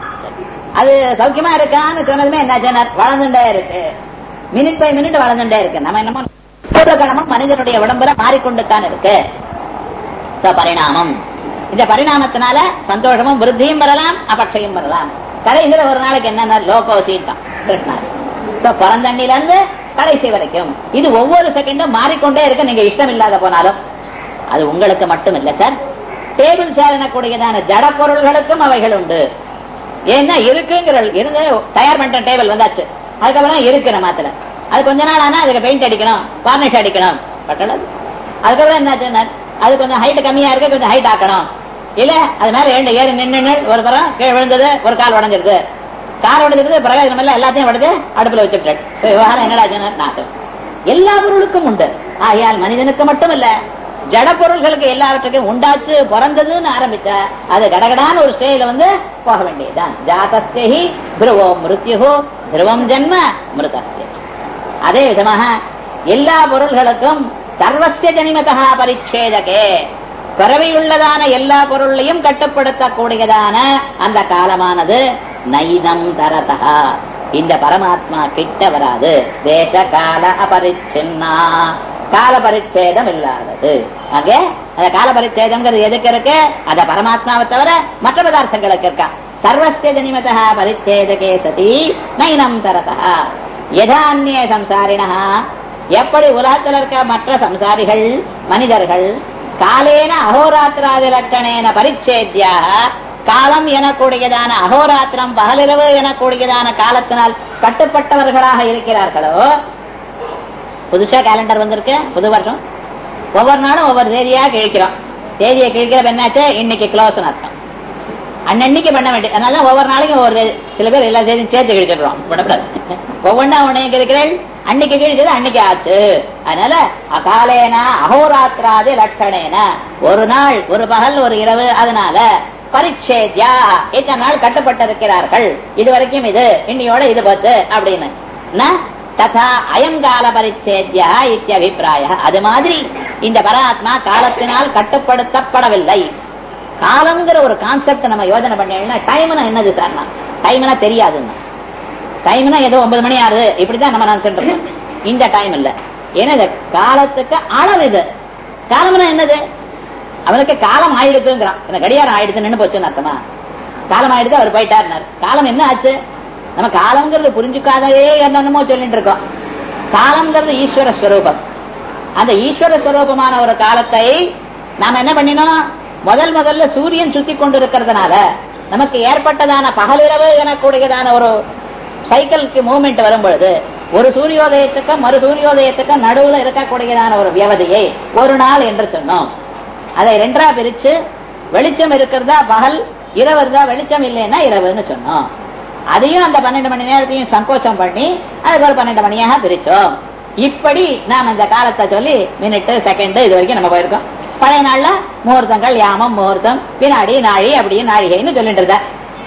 அது சௌக்கியமா இருக்கான்னு சொன்னதுமே என்ன சொன்னார் வளர்ந்துட்டே இருக்கு மினிட் பை மினிட் வளர்ந்துட்டே இருக்கு நம்ம என்னமோ கணமும் மனிதனுடைய உடம்புல மாறிக்கொண்டுதான் இருக்கு So, பரிணாமம் இந்த பரிணாமத்தினால சந்தோஷமும் விருத்தியும் வரலாம் அபட்சையும் வரலாம் கடைசியில ஒரு நாளைக்கு என்னென்ன லோகோசிட்டான் கிருஷ்ணர் So, பிறந்தண்ணில இருந்து கடைசி வரைக்கும் இது ஒவ்வொரு செகண்டும் மாறிக்கொண்டே இருக்கு நீங்க இஷ்டம் இல்லாத போனாலும் அது உங்களுக்கு மட்டும் இல்ல சார் டேபிள் சேர் எனக்கூடியதான ஜட பொருள்களுக்கும் அவைகள் உண்டு ஏன்னா இருக்குங்கிற இருந்து தயார் பண்ணிட்ட டேபிள் வந்தாச்சு அதுக்கப்புறம் இருக்கு நம்மத்துல அது கொஞ்ச நாள் ஆனா அதுக்கு பெயிண்ட் அடிக்கணும் வார்னிஷ் அடிக்கணும் பட்டளது அதுக்கப்புறம் என்னாச்சு அது கொஞ்சம் ஹைட் கம்மியா இருக்கு கொஞ்சம் ஹைட் ஆக்கணும் இல்ல அது மேல ஏண்டு ஏறி நின்று ஒரு புறம் கீழே விழுந்தது ஒரு கால் உடஞ்சிருது கால் உடஞ்சிருது பிரகாசம் எல்லாம் எல்லாத்தையும் உடஞ்சு அடுப்புல வச்சுட்டு விவகாரம் என்னடா நாட்டம் எல்லா பொருளுக்கும் உண்டு ஆகையால் மனிதனுக்கு மட்டும் இல்ல ஜட பொருள்களுக்கு எல்லாவற்றுக்கும் உண்டாச்சு பிறந்ததுன்னு ஆரம்பிச்சா அது கடகடான ஒரு ஸ்டேஜ்ல வந்து போக வேண்டியதுதான் ஜாதஸ்தி துருவோ மிருத்யு துருவம் ஜென்ம மிருதஸ்தி அதே விதமாக எல்லா பொருள்களுக்கும் சர்வசிய ஜனிமதா பரிச்சேதகே பிறவியுள்ளதான எல்லா பொருளையும் கட்டுப்படுத்தக்கூடியதான அந்த காலமானது நைதம் தரதா இந்த பரமாத்மா கிட்ட வராது தேச கால அபரிச்சின்னா கால பரிச்சேதம் இல்லாதது அங்கே அந்த கால பரிச்சேதம்ங்கிறது எதுக்கு இருக்கு அத பரமாத்மாவை தவிர மற்ற பதார்த்தங்களுக்கு இருக்கா சர்வசிய ஜனிமதா பரிச்சேதகே சதி நைனம் தரதா யதான்ய சம்சாரிணா எப்படி உலகத்தில் இருக்க மற்ற சம்சாரிகள் மனிதர்கள் காலேன அகோராத்திராதி லட்சணேன பரிச்சேத்தியாக காலம் எனக்கூடியதான அகோராத்திரம் பகலிரவு எனக்கூடியதான காலத்தினால் கட்டுப்பட்டவர்களாக இருக்கிறார்களோ புதுசா கேலண்டர் வந்திருக்கு புது வருஷம் ஒவ்வொரு நாளும் ஒவ்வொரு தேதியா கிழிக்கிறோம் தேதியை கிழிக்கிற என்னாச்சு இன்னைக்கு க்ளோஸ் அர்த்தம் அன்னன்னைக்கு பண்ண வேண்டிய அதனால ஒவ்வொரு நாளைக்கும் ஒவ்வொரு தேதி சில பேர் எல்லா தேதியும் சேர்த்து கிழிச்சிடுறோம் விடக்கூடாது ஒவ்வொன்றா உன்னையும் இருக்கிறேன் அன்னைக்கு கிழிச்சது அன்னைக்கு ஆச்சு அதனால அகாலேன அகோராத்திராதி லட்சணேன ஒரு நாள் ஒரு பகல் ஒரு இரவு அதனால பரிச்சேத்யா இத்தனை நாள் கட்டுப்பட்டிருக்கிறார்கள் இது வரைக்கும் இது இன்னையோட இது பத்து அப்படின்னு ந ததா அயங்கால பரிச்சேத்யா இத்தியபிப்பிராய அது மாதிரி இந்த பரமாத்மா காலத்தினால் கட்டுப்படுத்தப்படவில்லை காலம்ங்கிற ஒரு கான்செப்ட் நம்ம யோசனை பண்ணீங்கன்னா டைம்னா என்னது சார் டைம்னா தெரியாதுன்னா டைம்னா ஏதோ ஒன்பது மணி ஆகுது இப்படிதான் நம்ம நினைச்சிட்டு இருக்கோம் இந்த டைம் இல்ல ஏன்னா இந்த காலத்துக்கு அளவு இது காலம்னா என்னது அவனுக்கு காலம் ஆயிடுதுங்கிறான் இந்த கடியாரம் ஆயிடுச்சு நின்று போச்சுன்னு அர்த்தமா காலம் ஆயிடுது அவர் போயிட்டாருனார் காலம் என்ன ஆச்சு நம்ம காலம்ங்கிறது புரிஞ்சுக்காதே என்னென்னமோ சொல்லிட்டு இருக்கோம் காலம்ங்கிறது ஈஸ்வர ஸ்வரூபம் அந்த ஈஸ்வர ஸ்வரூபமான ஒரு காலத்தை நாம என்ன பண்ணினோம் முதல் முதல்ல சூரியன் சுத்தி கொண்டு இருக்கிறதுனால நமக்கு ஏற்பட்டதான பகலிரவு எனக்கூடியதான ஒரு சைக்கிளுக்கு மூவ்மெண்ட் வரும் பொழுது ஒரு சூரியோதயத்துக்கும் மறு சூரியோதயத்துக்கும் நடுவுல இருக்கக்கூடியதான ஒரு வியவதியை ஒரு நாள் என்று சொன்னோம் அதை ரெண்டா பிரிச்சு வெளிச்சம் இருக்கிறதா பகல் இரவு இருந்தா வெளிச்சம் இல்லைன்னா இரவுன்னு சொன்னோம் அதையும் அந்த பன்னெண்டு மணி நேரத்தையும் சங்கோச்சம் பண்ணி அதுக்கு ஒரு பன்னெண்டு மணியாக பிரிச்சோம் இப்படி நாம் இந்த காலத்தை சொல்லி மினிட் செகண்ட் இது வரைக்கும் நம்ம போயிருக்கோம் பழைய நாள்ல முகூர்த்தங்கள் யாமம் முகூர்த்தம் வினாடி நாழி அப்படியே நாழிகைன்னு சொல்லிட்டு இருந்தா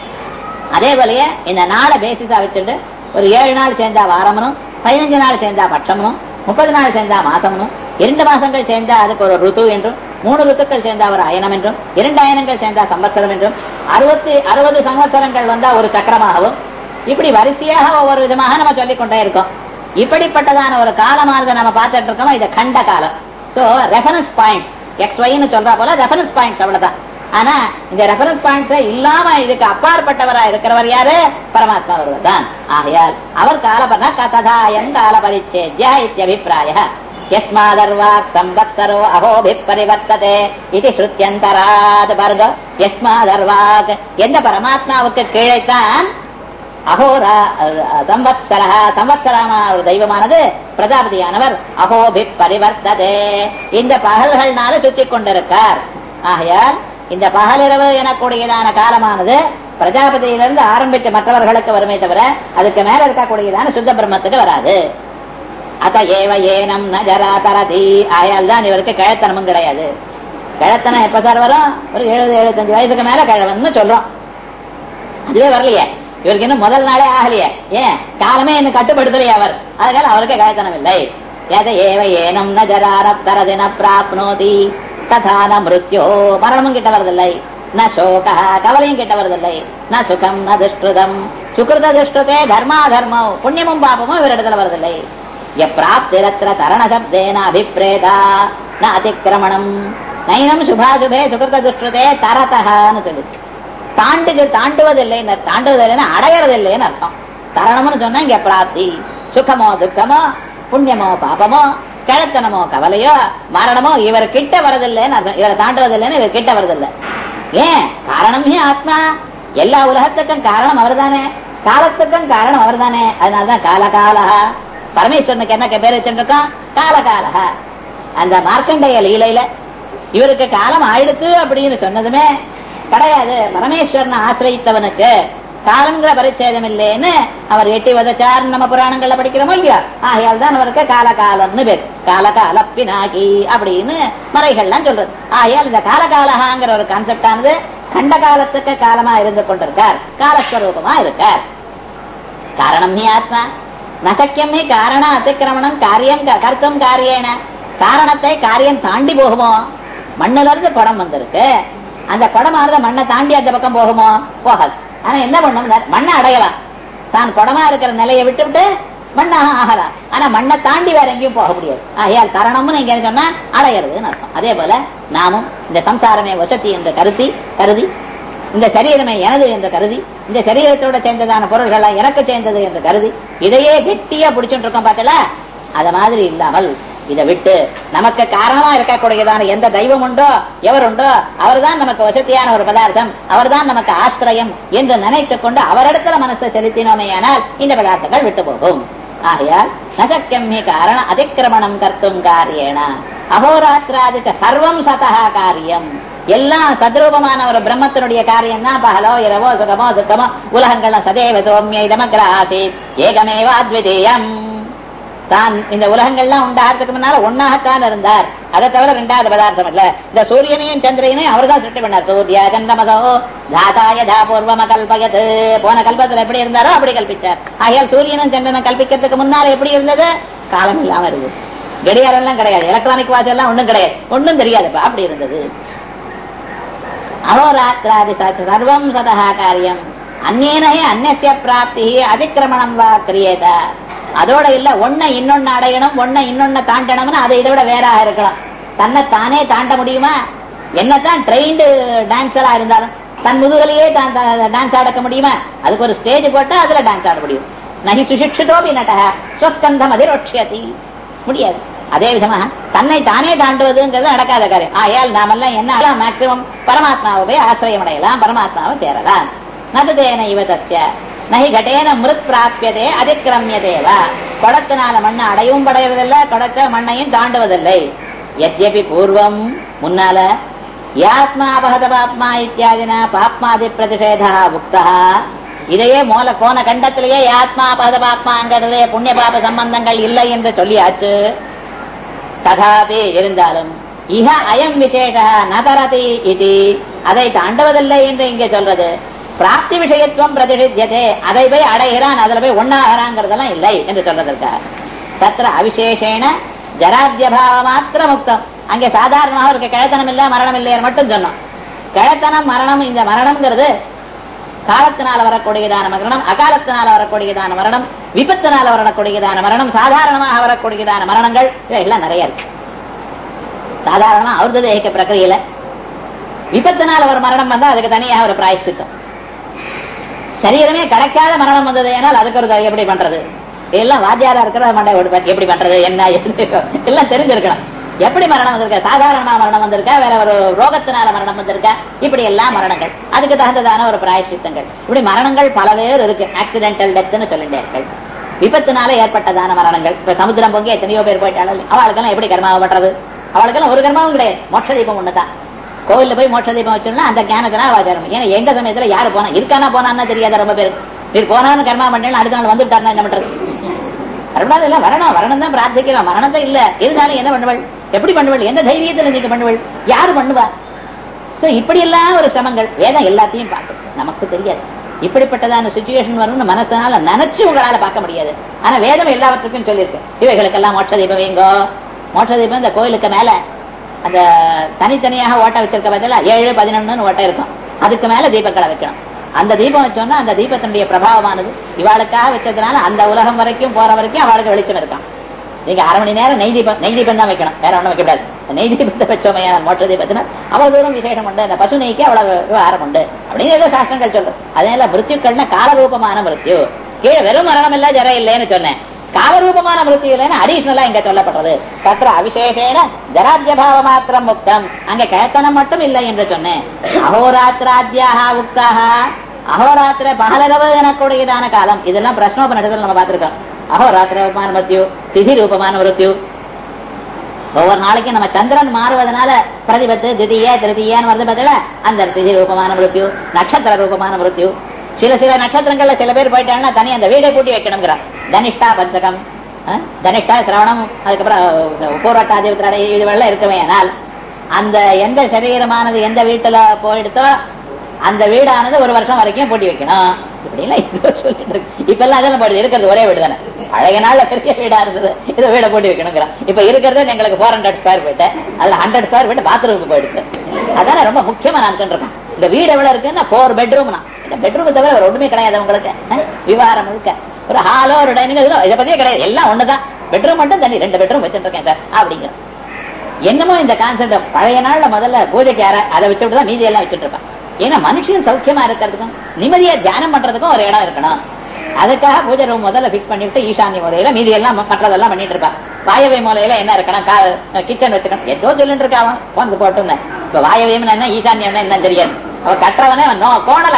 அதே போலயே இந்த நாளை பேசிஸா வச்சுட்டு ஒரு ஏழு நாள் சேர்ந்தா வாரமனும் பதினஞ்சு நாள் சேர்ந்தா பட்சமனும் முப்பது நாள் சேர்ந்தா மாசமனும் இரண்டு மாசங்கள் சேர்ந்தா அதுக்கு ஒரு ருத்து என்றும் மூணு ருத்துக்கள் சேர்ந்தா ஒரு அயனம் என்றும் இரண்டு அயனங்கள் சேர்ந்தா சம்பத்சரம் என்றும் அறுபத்தி அறுபது சம்பத்சரங்கள் வந்தா ஒரு சக்கரமாகவும் இப்படி வரிசையாக ஒவ்வொரு விதமாக நம்ம சொல்லிக் கொண்டே இருக்கோம் இப்படிப்பட்டதான ஒரு காலமானதை நம்ம பார்த்துட்டு இருக்கோம் இது கண்ட காலம் சோ ரெஃபரன்ஸ் பாயிண்ட்ஸ் எக்ஸ் ஒய்னு சொல்றா போல ரெஃபரன்ஸ் பாயிண்ட்ஸ் அவ்வளவுதான் ஆனா இந்த ரெஃபரன்ஸ் பாயிண்ட்ஸ் இல்லாம இதுக்கு அப்பாற்பட்டவரா இருக்கிறவர் யாரு பரமாத்மா ஒருவர் தான் ஆகையால் அவர் காலபன கததாயம் கால பரிச்சேத்யா இத்தியபிப்பிராய யஸ்மாதர்வாக் சம்பத்சரோ அகோபி பரிவர்த்ததே இது ஸ்ருத்தியந்தராத் பர்க யஸ்மாதர்வாக் எந்த பரமாத்மாவுக்கு கீழைத்தான் அகோரா சம்பத்சர சம்பத்சரமான ஒரு தெய்வமானது பிரஜாபதியானவர் அகோபி பரிவர்த்ததே இந்த பகல்கள்னால சுத்தி கொண்டிருக்கார் ஆகையால் இந்த பகலிரவு எனக்கூடியதான காலமானது பிரஜாபதியிலிருந்து ஆரம்பித்த மற்றவர்களுக்கு வருமே தவிர அதுக்கு மேல இருக்கக்கூடியதான சுத்த பிரம்மத்துக்கு வராது அத ஏவ ஏனம் ந ஜரா தரதி ஆயால் தான் இவருக்கு கிழத்தனமும் கிடையாது கிழத்தனம் எப்ப சார் வரும் ஒரு எழுபது எழுபத்தஞ்சு வயசுக்கு மேல கிழவன்னு சொல்றோம் அதுவே வரலையே இவருக்கு இன்னும் முதல் நாளே ஆகலையே ஏன் காலமே இன்னும் கட்டுப்படுத்தலையே அவர் அதனால அவருக்கு கிழத்தனம் இல்லை எத ஏவ ஏனம் ந ஜரார தரதின பிராப்னோதி ததான மிருத்யோ மரணமும் கிட்ட வருதில்லை ந சோக கவலையும் கிட்ட வருதில்லை ந சுகம் ந துஷ்டுதம் சுகிருத துஷ்டுதே தர்மா தர்மம் புண்ணியமும் பாபமும் இவரிடத்துல வருதில்லை எப்பிராப்திரத்திர தரண சப்தேன அபிப்ரேதா ந அதிக்கிரமணம் நைனம் சுபாசுபே சுகிருத துஷ்டுதே தரதகான்னு சொல்லுச்சு தாண்டுக்கு தாண்டுவதில்லை தாண்டுவதில்லைன்னு அடையறதில்லைன்னு அர்த்தம் தரணம்னு சொன்னா இங்க பிராப்தி சுகமோ துக்கமோ புண்ணியமோ பாபமோ கிழத்தனமோ கவலையோ மரணமோ இவர் கிட்ட வரதில்லைன்னு அர்த்தம் இவரை தாண்டுவதில்லைன்னு இவர் கிட்ட வரதில்லை ஏன் காரணமே ஆத்மா எல்லா உலகத்துக்கும் காரணம் அவர்தானே காலத்துக்கும் காரணம் அவர்தானே அதனாலதான் காலகாலா பரமேஸ்வரனுக்கு என்ன பேர் வச்சுருக்கோம் காலகாலா அந்த மார்க்கண்டேய லீலையில இவருக்கு காலம் ஆயிடுத்து அப்படின்னு சொன்னதுமே கிடையாது பரமேஸ்வரனை ஆசிரியத்தவனுக்கு காலங்கிற பரிச்சேதம் இல்லைன்னு அவர் எட்டி வதச்சார் நம்ம புராணங்கள்ல படிக்கிறோமோ இல்லையா ஆகையால் தான் அவருக்கு காலகாலம்னு பேர் காலகால பினாகி அப்படின்னு மறைகள்லாம் சொல்றது ஆகையால் இந்த காலகாலகாங்கிற ஒரு கான்செப்ட் ஆனது கண்ட காலத்துக்கு காலமா இருந்து கொண்டிருக்கார் காலஸ்வரூபமா இருக்கார் காரணம் நீ ஆத்மா நசக்கியமே காரண அதிக்கிரமணம் காரியம் கர்த்தம் காரியேன காரணத்தை காரியம் தாண்டி போகுமோ மண்ணுல இருந்து குடம் வந்திருக்கு அந்த குடமானது மண்ணை தாண்டி அந்த பக்கம் போகுமோ போகாது ஆனா என்ன பண்ணும் மண்ணை அடையலாம் தான் குடமா இருக்கிற நிலையை விட்டு விட்டு மண்ணாக ஆகலாம் ஆனா மண்ணை தாண்டி வேற எங்கேயும் போக முடியாது ஆகையால் தரணம்னு இங்க சொன்னா அடையிறதுன்னு அர்த்தம் அதே போல நாமும் இந்த சம்சாரமே வசதி என்று கருதி கருதி இந்த சரீரமே எனது என்று கருதி இந்த சரீரத்தோட சேர்ந்ததான பொருள்கள் எனக்கு சேர்ந்தது என்று கருதி இதையே கெட்டியா பிடிச்சுட்டு இருக்கோம் பார்த்தல அத மாதிரி இல்லாமல் இதை விட்டு நமக்கு காரணமா இருக்கக்கூடியதான எந்த தெய்வம் உண்டோ எவர் உண்டோ அவர்தான் நமக்கு வசதியான ஒரு பதார்த்தம் அவர்தான் நமக்கு ஆசிரியம் என்று நினைத்துக் கொண்டு அவரிடத்துல மனசை செலுத்தினோமேயானால் இந்த பதார்த்தங்கள் விட்டு போகும் ஆகையால் நசக்கியம் ஹி காரண அதிக்கிரமணம் கர்த்தும் காரியேன அகோராத்திராதிக்க சர்வம் சதா காரியம் எல்லாம் சத்ரூபமான ஒரு பிரம்மத்தினுடைய காரியம் தான் பகலோ இரவோ சுகமோ துக்கமோ உலகங்கள்லாம் சதேவ சோமிய இதமக்ர ஆசீத் ஏகமேவ அத்விதீயம் தான் இந்த உலகங்கள்லாம் உண்டாகிறதுக்கு முன்னால ஒன்னாகத்தான் இருந்தார் அதை தவிர ரெண்டாவது பதார்த்தம் இல்ல இந்த சூரியனையும் சந்திரனையும் அவர் தான் சிருஷ்டி பண்ணார் சூரிய சந்திரமதோ தாதாய தாபூர்வம கல்பயது போன கல்பத்துல எப்படி இருந்தாரோ அப்படி கல்பிச்சார் ஆகையால் சூரியனும் சந்திரனும் கல்பிக்கிறதுக்கு முன்னால எப்படி இருந்தது காலம் இல்லாம இருந்தது கடிகாரம் எல்லாம் கிடையாது எலக்ட்ரானிக் வாட்ச் எல்லாம் ஒண்ணும் கிடையாது ஒண்ணும் தெரியாதுப்பா அப்படி இருந்தது அகோராத்திராதி சர்வம் சதா காரியம் அந்நேனே அந்நிய பிராப்தி அதிக்கிரமணம் வா கிரியேத அதோட இல்ல ஒன்ன இன்னொன்னு அடையணும் ஒன்ன இன்னொன்னு தாண்டணும்னு அதை இதை விட வேறாக இருக்கலாம் தன்னை தானே தாண்ட முடியுமா என்னதான் ட்ரெயின்டு டான்சரா இருந்தாலும் தன் முதுகலையே தான் டான்ஸ் ஆடக்க முடியுமா அதுக்கு ஒரு ஸ்டேஜ் போட்டா அதுல டான்ஸ் ஆட முடியும் நகி சுசிக்ஷிதோபி நட ஸ்வஸ்கந்தம் அதிரோட்சியதி முடியாது அதே விதமா தன்னை தானே தாண்டுவதுங்கிறது நடக்காத காரியம் ஆயால் நாமெல்லாம் என்ன மேக்சிமம் பரமாத்மாவை போய் ஆசிரியம் அடையலாம் பரமாத்மாவை சேரலாம் நதுதேன இவதஸ்ய நகி கடேன மிருத் பிராபியதே அதிக்கிரமியதேவ குடத்தினால மண்ணை அடையவும் படையறதில்லை குடத்த மண்ணையும் தாண்டுவதில்லை எத்யபி பூர்வம் முன்னால யாத்மா அபகத பாப்மா இத்தியாதினா பாப்மாதி பிரதிஷேதா உக்தா இதையே மூல கோன கண்டத்திலேயே யாத்மா அபகத பாப்மாங்கிறதே புண்ணிய பாப சம்பந்தங்கள் இல்லை என்று சொல்லியாச்சு ததாபி இருந்தாலும் இஹ அயம் விசேஷ நதரதி இது அதை தாண்டுவதில்லை என்று இங்கே சொல்றது பிராப்தி விஷயத்துவம் பிரதிஷித்தியதே அதை போய் அடைகிறான் அதுல போய் ஒன்னாகிறாங்கிறதெல்லாம் இல்லை என்று சொல்றதற்கா தத்திர அவிசேஷேன ஜராத்தியபாவ மாத்திர முக்தம் அங்கே சாதாரணமாக இருக்க கிழத்தனம் இல்ல மரணம் இல்லையர் மட்டும் சொன்னோம் கிழத்தனம் மரணம் இந்த மரணம்ங்கிறது காலத்தினால வரக்கூடியதான மரணம் அகாலத்தினால வரக்கூடியதான மரணம் விபத்தினால வரக்கூடியதான மரணம் சாதாரணமாக வரக்கூடியதான மரணங்கள் எல்லாம் நிறைய இருக்கு சாதாரணமா அவரது தேக பிரக்கிரியில விபத்தினால ஒரு மரணம் வந்தா அதுக்கு தனியாக ஒரு பிராயசித்தம் சரீரமே கிடைக்காத மரணம் வந்தது ஏனால் அதுக்கு ஒரு எப்படி பண்றது எல்லாம் வாத்தியாரா இருக்கிற மண்டை எப்படி பண்றது என்ன எல்லாம் தெரிஞ்சிருக்கணும் எப்படி மரணம் வந்திருக்கா சாதாரண மரணம் வந்திருக்கா வேற ஒரு ரோகத்தினால மரணம் வந்திருக்கா இப்படி எல்லாம் மரணங்கள் அதுக்கு தகுந்ததான ஒரு பிராயசித்தங்கள் இப்படி மரணங்கள் பல பேர் இருக்கு ஆக்சிடென்டல் டெத்னு சொல்லிட்டார்கள் விபத்தினால ஏற்பட்டதான மரணங்கள் இப்ப சமுத்திரம் பொங்கி எத்தனையோ பேர் போயிட்டாலும் அவளுக்கெல்லாம் எப்படி கர்மாவை பண்றது அவளுக்கெல்லாம் ஒரு கர்மாவும் கிடையாது மோட்ச தீபம் ஒண்ணுதான் கோவில்ல போய் மோட்ச தீபம் வச்சோம்னா அந்த ஞானத்தினா ஆச்சாரம் ஏன்னா எந்த சமயத்துல யாரு போனா இருக்கானா போனான்னு தெரியாத ரொம்ப பேருக்கு நீர் போனான்னு கர்மா பண்ணல அடுத்த நாள் வந்துட்டாருன்னா என்ன பண்றது ரெண்டாவது இல்ல வரணும் வரணும் தான் பிரார்த்திக்கலாம் மரணம் தான் இல்ல இருந்தாலும் என்ன பண்ணுவள் எப்படி பண்ணுவள் எந்த தைரியத்துல நீங்க பண்ணுவள் யாரு பண்ணுவா சோ இப்படி எல்லாம் ஒரு சிரமங்கள் வேதம் எல்லாத்தையும் பார்க்கும் நமக்கு தெரியாது இப்படிப்பட்டதான சுச்சுவேஷன் வரும்னு மனசனால நினைச்சு உங்களால பார்க்க முடியாது ஆனா வேதம் எல்லாவற்றுக்கும் சொல்லியிருக்கு இவைகளுக்கெல்லாம் மோட்ச தீபம் வைங்கோ மோட்ச தீபம் இந்த கோயிலுக்கு மேல அந்த தனித்தனியாக ஓட்ட வச்சிருக்க பதில ஏழு பதினொன்னு ஓட்ட இருக்கும் அதுக்கு மேல தீபக்களை வைக்கணும் அந்த தீபம் வச்சோம்னா அந்த தீபத்தினுடைய பிரபாவமானது இவாளுக்காக வச்சதுனால அந்த உலகம் வரைக்கும் போற வரைக்கும் அவளுக்கு வெளிச்சம் இருக்கான் நீங்க அரை மணி நேரம் நெய் தீபம் நெய் தீபம் தான் வைக்கணும் வேற ஒண்ணும் வைக்கக்கூடாது நெய் தீபத்தை வச்சோமே மோட்ட தீபத்தினா அவ்வளவு தூரம் விசேஷம் உண்டு அந்த பசு நெய்க்கு அவ்வளவு விவகாரம் உண்டு அப்படின்னு ஏதோ சாஸ்திரங்கள் சொல்றது அதனால மிருத்யுக்கள்னா காலரூபமான மிருத்யு கீழே வெறும் மரணம் இல்ல ஜரம் இல்லைன்னு சொன்னேன் காலரூபமான மிருத்யு இல்லைன்னு அடிஷனலா இங்க சொல்லப்படுறது தத்திர அவிசேஷேன ஜராஜ்யபாவ மாத்திரம் முக்தம் அங்க கிழத்தனம் மட்டும் இல்லை என்று சொன்னேன் அகோராத்திராத்யாக உக்தாக அகோராத்திர பகலரவு எனக்கூடியதான காலம் இதெல்லாம் பிரஷ்னோபனிடத்தில் நம்ம பார்த்திருக்கோம் அகோராத்திர ரூபமான மத்தியு திதி ரூபமான மிருத்யு ஒவ்வொரு நாளைக்கும் நம்ம சந்திரன் மாறுவதனால பிரதிபத்து திதிய திருதியான்னு வருது பதில அந்த திதி ரூபமான மிருத்யு நட்சத்திர ரூபமான மிருத்யு சில சில நட்சத்திரங்கள்ல சில பேர் போயிட்டாங்கன்னா தனி அந்த வீடை பூட்டி வைக்கணுங்கிறான் தனிஷ்டா பஞ்சகம் தனிஷ்டா சிரவணம் அதுக்கப்புறம் பூர்வட்டாதி உத்திராடை இதுவெல்லாம் இருக்கவே ஆனால் அந்த எந்த சரீரமானது எந்த வீட்டுல போயிடுத்தோ அந்த வீடானது ஒரு வருஷம் வரைக்கும் பூட்டி வைக்கணும் இப்படி எல்லாம் சொல்லிட்டு இருக்கு இப்ப எல்லாம் அதெல்லாம் போயிடுது இருக்கிறது ஒரே வீடு தானே பழைய நாள்ல பெரிய வீடா இருந்தது இதை வீட பூட்டி வைக்கணுங்கிறான் இப்ப இருக்கிறது எங்களுக்கு ஃபோர் ஹண்ட்ரட் ஸ்கொயர் ஃபீட் அதுல ஹண்ட்ரட் ஸ்கொயர் ஃபீட் பாத்ரூமுக்கு போயிடுது அதான ரொம்ப முக்கியமா நான் சொல்றேன் இந்த வீடு எவ்வளவு இருக்குன்னா ஃபோர் பெட்ரூம் இந்த பெட்ரூம் தவிர வேற ஒண்ணுமே கிடையாது உங்களுக்கு விவகாரம் முழுக்க ஒரு ஹாலோ ஒரு டைனிங் இதை பத்தியே கிடையாது எல்லாம் ஒண்ணுதான் பெட்ரூம் மட்டும் தனி ரெண்டு பெட்ரூம் வச்சுட்டு இருக்கேன் சார் அப்படிங்கிற என்னமோ இந்த கான்செப்ட் பழைய நாள்ல முதல்ல பூஜைக்கு யார அதை வச்சுட்டு தான் மீதி எல்லாம் வச்சுட்டு இருப்பான் ஏன்னா மனுஷன் சௌக்கியமா இருக்கிறதுக்கும் நிம்மதியா தியானம் பண்றதுக்கும் ஒரு இடம் இருக்கணும் அதுக்காக பூஜை ரூம் முதல்ல பிக்ஸ் பண்ணிட்டு ஈசான்ய முறையில மீதி எல்லாம் மற்றதெல்லாம் பண்ணிட்டு இருப்பான் வாயவை மூலையில என்ன இருக்கணும் கிச்சன் வச்சுக்கணும் ஏதோ சொல்லிட்டு இருக்கா அவன் வந்து போட்டுன்னு இப்ப வாயவியம் என்ன ஈசான்யம் என்ன தெரியாது அவ கட்டுறவனே கோணல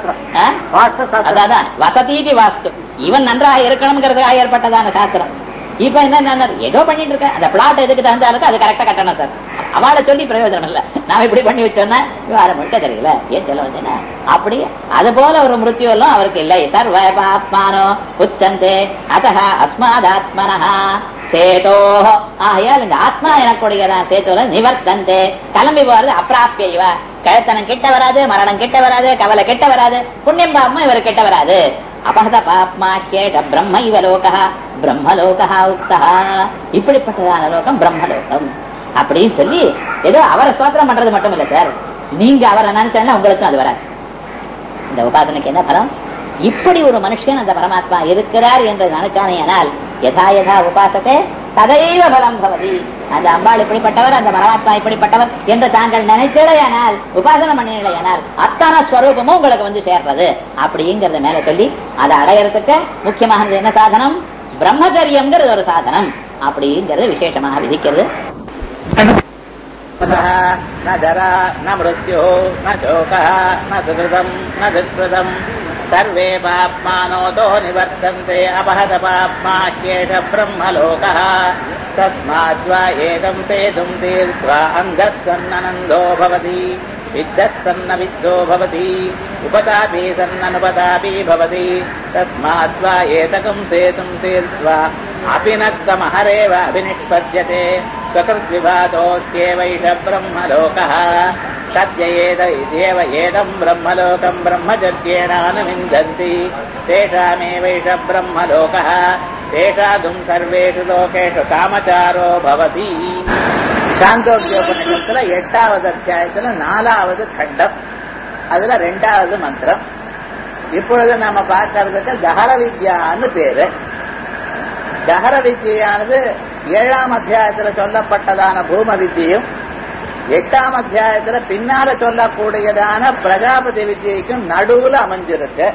கட்டுறவன் அதான் வசதிக்கு வாஸ்து இவன் நன்றாக இருக்கணுங்கிறதுக்காக ஏற்பட்டதான சாஸ்திரம் இப்ப என்ன ஏதோ பண்ணிட்டு இருக்கேன் அந்த பிளாட் எதுக்கு தந்தாலும் அது கரெக்டா கட்டணும் சார் அவளை சொல்லி பிரயோஜனம் இல்ல நான் இப்படி பண்ணி வச்சோன்னா வேற மட்டும் தெரியல ஏன் சொல்ல வந்தேன்னா அப்படி அது போல ஒரு மிருத்யு எல்லாம் அவருக்கு இல்லை சர்வபாத்மானோ உச்சந்தே அத அஸ்மாதாத்மனஹா சேதோ ஆகையால் இந்த ஆத்மா எனக்குடையதான் சேத்தோல நிவர்த்தந்தே கிளம்பி போறது அப்பிராப்பிய இவ கழுத்தனம் கிட்ட வராது மரணம் கிட்ட வராது கவலை கிட்ட வராது புண்ணியம் பாவமும் இவர் கிட்ட வராது அபகத பாப்மா கேட்ட பிரம்ம இவ லோகா பிரம்மலோகா உக்தா இப்படிப்பட்டதான லோகம் பிரம்மலோகம் அப்படின்னு சொல்லி ஏதோ அவரை ஸ்தோத்திரம் பண்றது மட்டும் இல்ல சார் நீங்க அவரை நினைச்சா உங்களுக்கும் அது வராது இந்த உபாசனைக்கு என்ன பலம் இப்படி ஒரு மனுஷன் அந்த பரமாத்மா இருக்கிறார் என்று நினைச்சானேயானால் யதா யதா உபாசத்தை ததைவ பலம் பவதி அந்த அம்பாள் இப்படிப்பட்டவர் அந்த பரமாத்மா இப்படிப்பட்டவர் என்று தாங்கள் நினைக்கலையானால் உபாசனை பண்ணினலையானால் அத்தனை ஸ்வரூபமும் உங்களுக்கு வந்து சேர்றது அப்படிங்கறத மேல சொல்லி அதை அடையறதுக்கு முக்கியமானது என்ன சாதனம் பிரம்மச்சரியம்ங்கிறது ஒரு சாதனம் அப்படிங்கிறது விசேஷமாக விதிக்கிறது न जरा न मृत्युः न शोकः न सुकृतम् न दुष्कृतम् सर्वे पाप्मानोतो निवर्तन्ते अपहत पाप्मा ह्येष ब्रह्मलोकः तस्माद्वा एतम् सेतुम् तीर्त्वा अन्धः भवति विद्धः सन्न विद्धो भवति उपतापी सन्ननुपतापी भवति तस्माद्वा एतकम् सेतुम् तीर्त्वा अपिनक्तमहरेव अभिनिष्पद्यते स्वकृद्विभातोऽस्येवैष ब्रह्मलोकः सद्य एत इत्येव एतम् ब्रह्मलोकम् ब्रह्मचर्येणानुविन्दन्ति तेषामेवैष ब्रह्मलोकः तेषादुम् सर्वेषु लोकेषु कामचारो भवति சாந்தோக்கியோபனிஷத்துல எட்டாவது அத்தியாயத்துல நாலாவது கண்டம் அதுல ரெண்டாவது மந்திரம் இப்பொழுது நம்ம பார்க்கறதுக்கு தகர வித்யான்னு பேரு தகர வித்தியானது ஏழாம் அத்தியாயத்துல சொல்லப்பட்டதான பூம வித்தியும் எட்டாம் அத்தியாயத்துல பின்னால சொல்லக்கூடியதான பிரஜாபதி வித்தியைக்கும் நடுவுல அமைஞ்சிருக்கு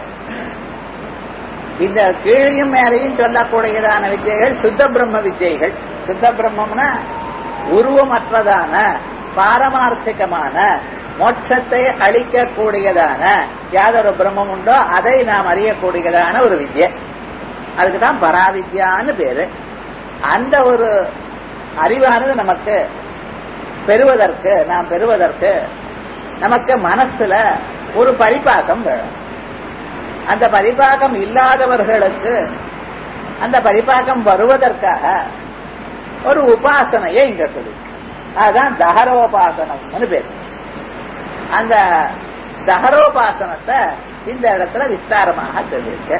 இந்த கீழையும் மேலையும் சொல்லக்கூடியதான வித்தியைகள் சுத்த பிரம்ம வித்தியைகள் சுத்த பிரம்மம்னா உருவமற்றதான பாரமார்த்திகமான மோட்சத்தை அளிக்கக்கூடியதான யாதொரு பிரம்மம் உண்டோ அதை நாம் அறியக்கூடியதான ஒரு வித்யை அதுக்குதான் பராவித்யான்னு பேரு அந்த ஒரு அறிவானது நமக்கு பெறுவதற்கு நாம் பெறுவதற்கு நமக்கு மனசுல ஒரு பரிபாக்கம் வேணும் அந்த பரிபாக்கம் இல்லாதவர்களுக்கு அந்த பரிபாக்கம் வருவதற்காக ஒரு உபாசனையை இங்க சொல்லி அதுதான் தகரோபாசனம்னு பேர் அந்த தகரோபாசனத்தை இந்த இடத்துல விஸ்தாரமாக சொல்லியிருக்க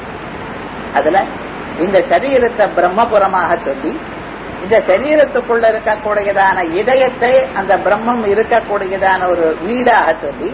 அதுல இந்த சரீரத்தை பிரம்மபுரமாக சொல்லி இந்த சரீரத்துக்குள்ள இருக்கக்கூடியதான இதயத்தை அந்த பிரம்மம் இருக்கக்கூடியதான ஒரு வீடாக சொல்லி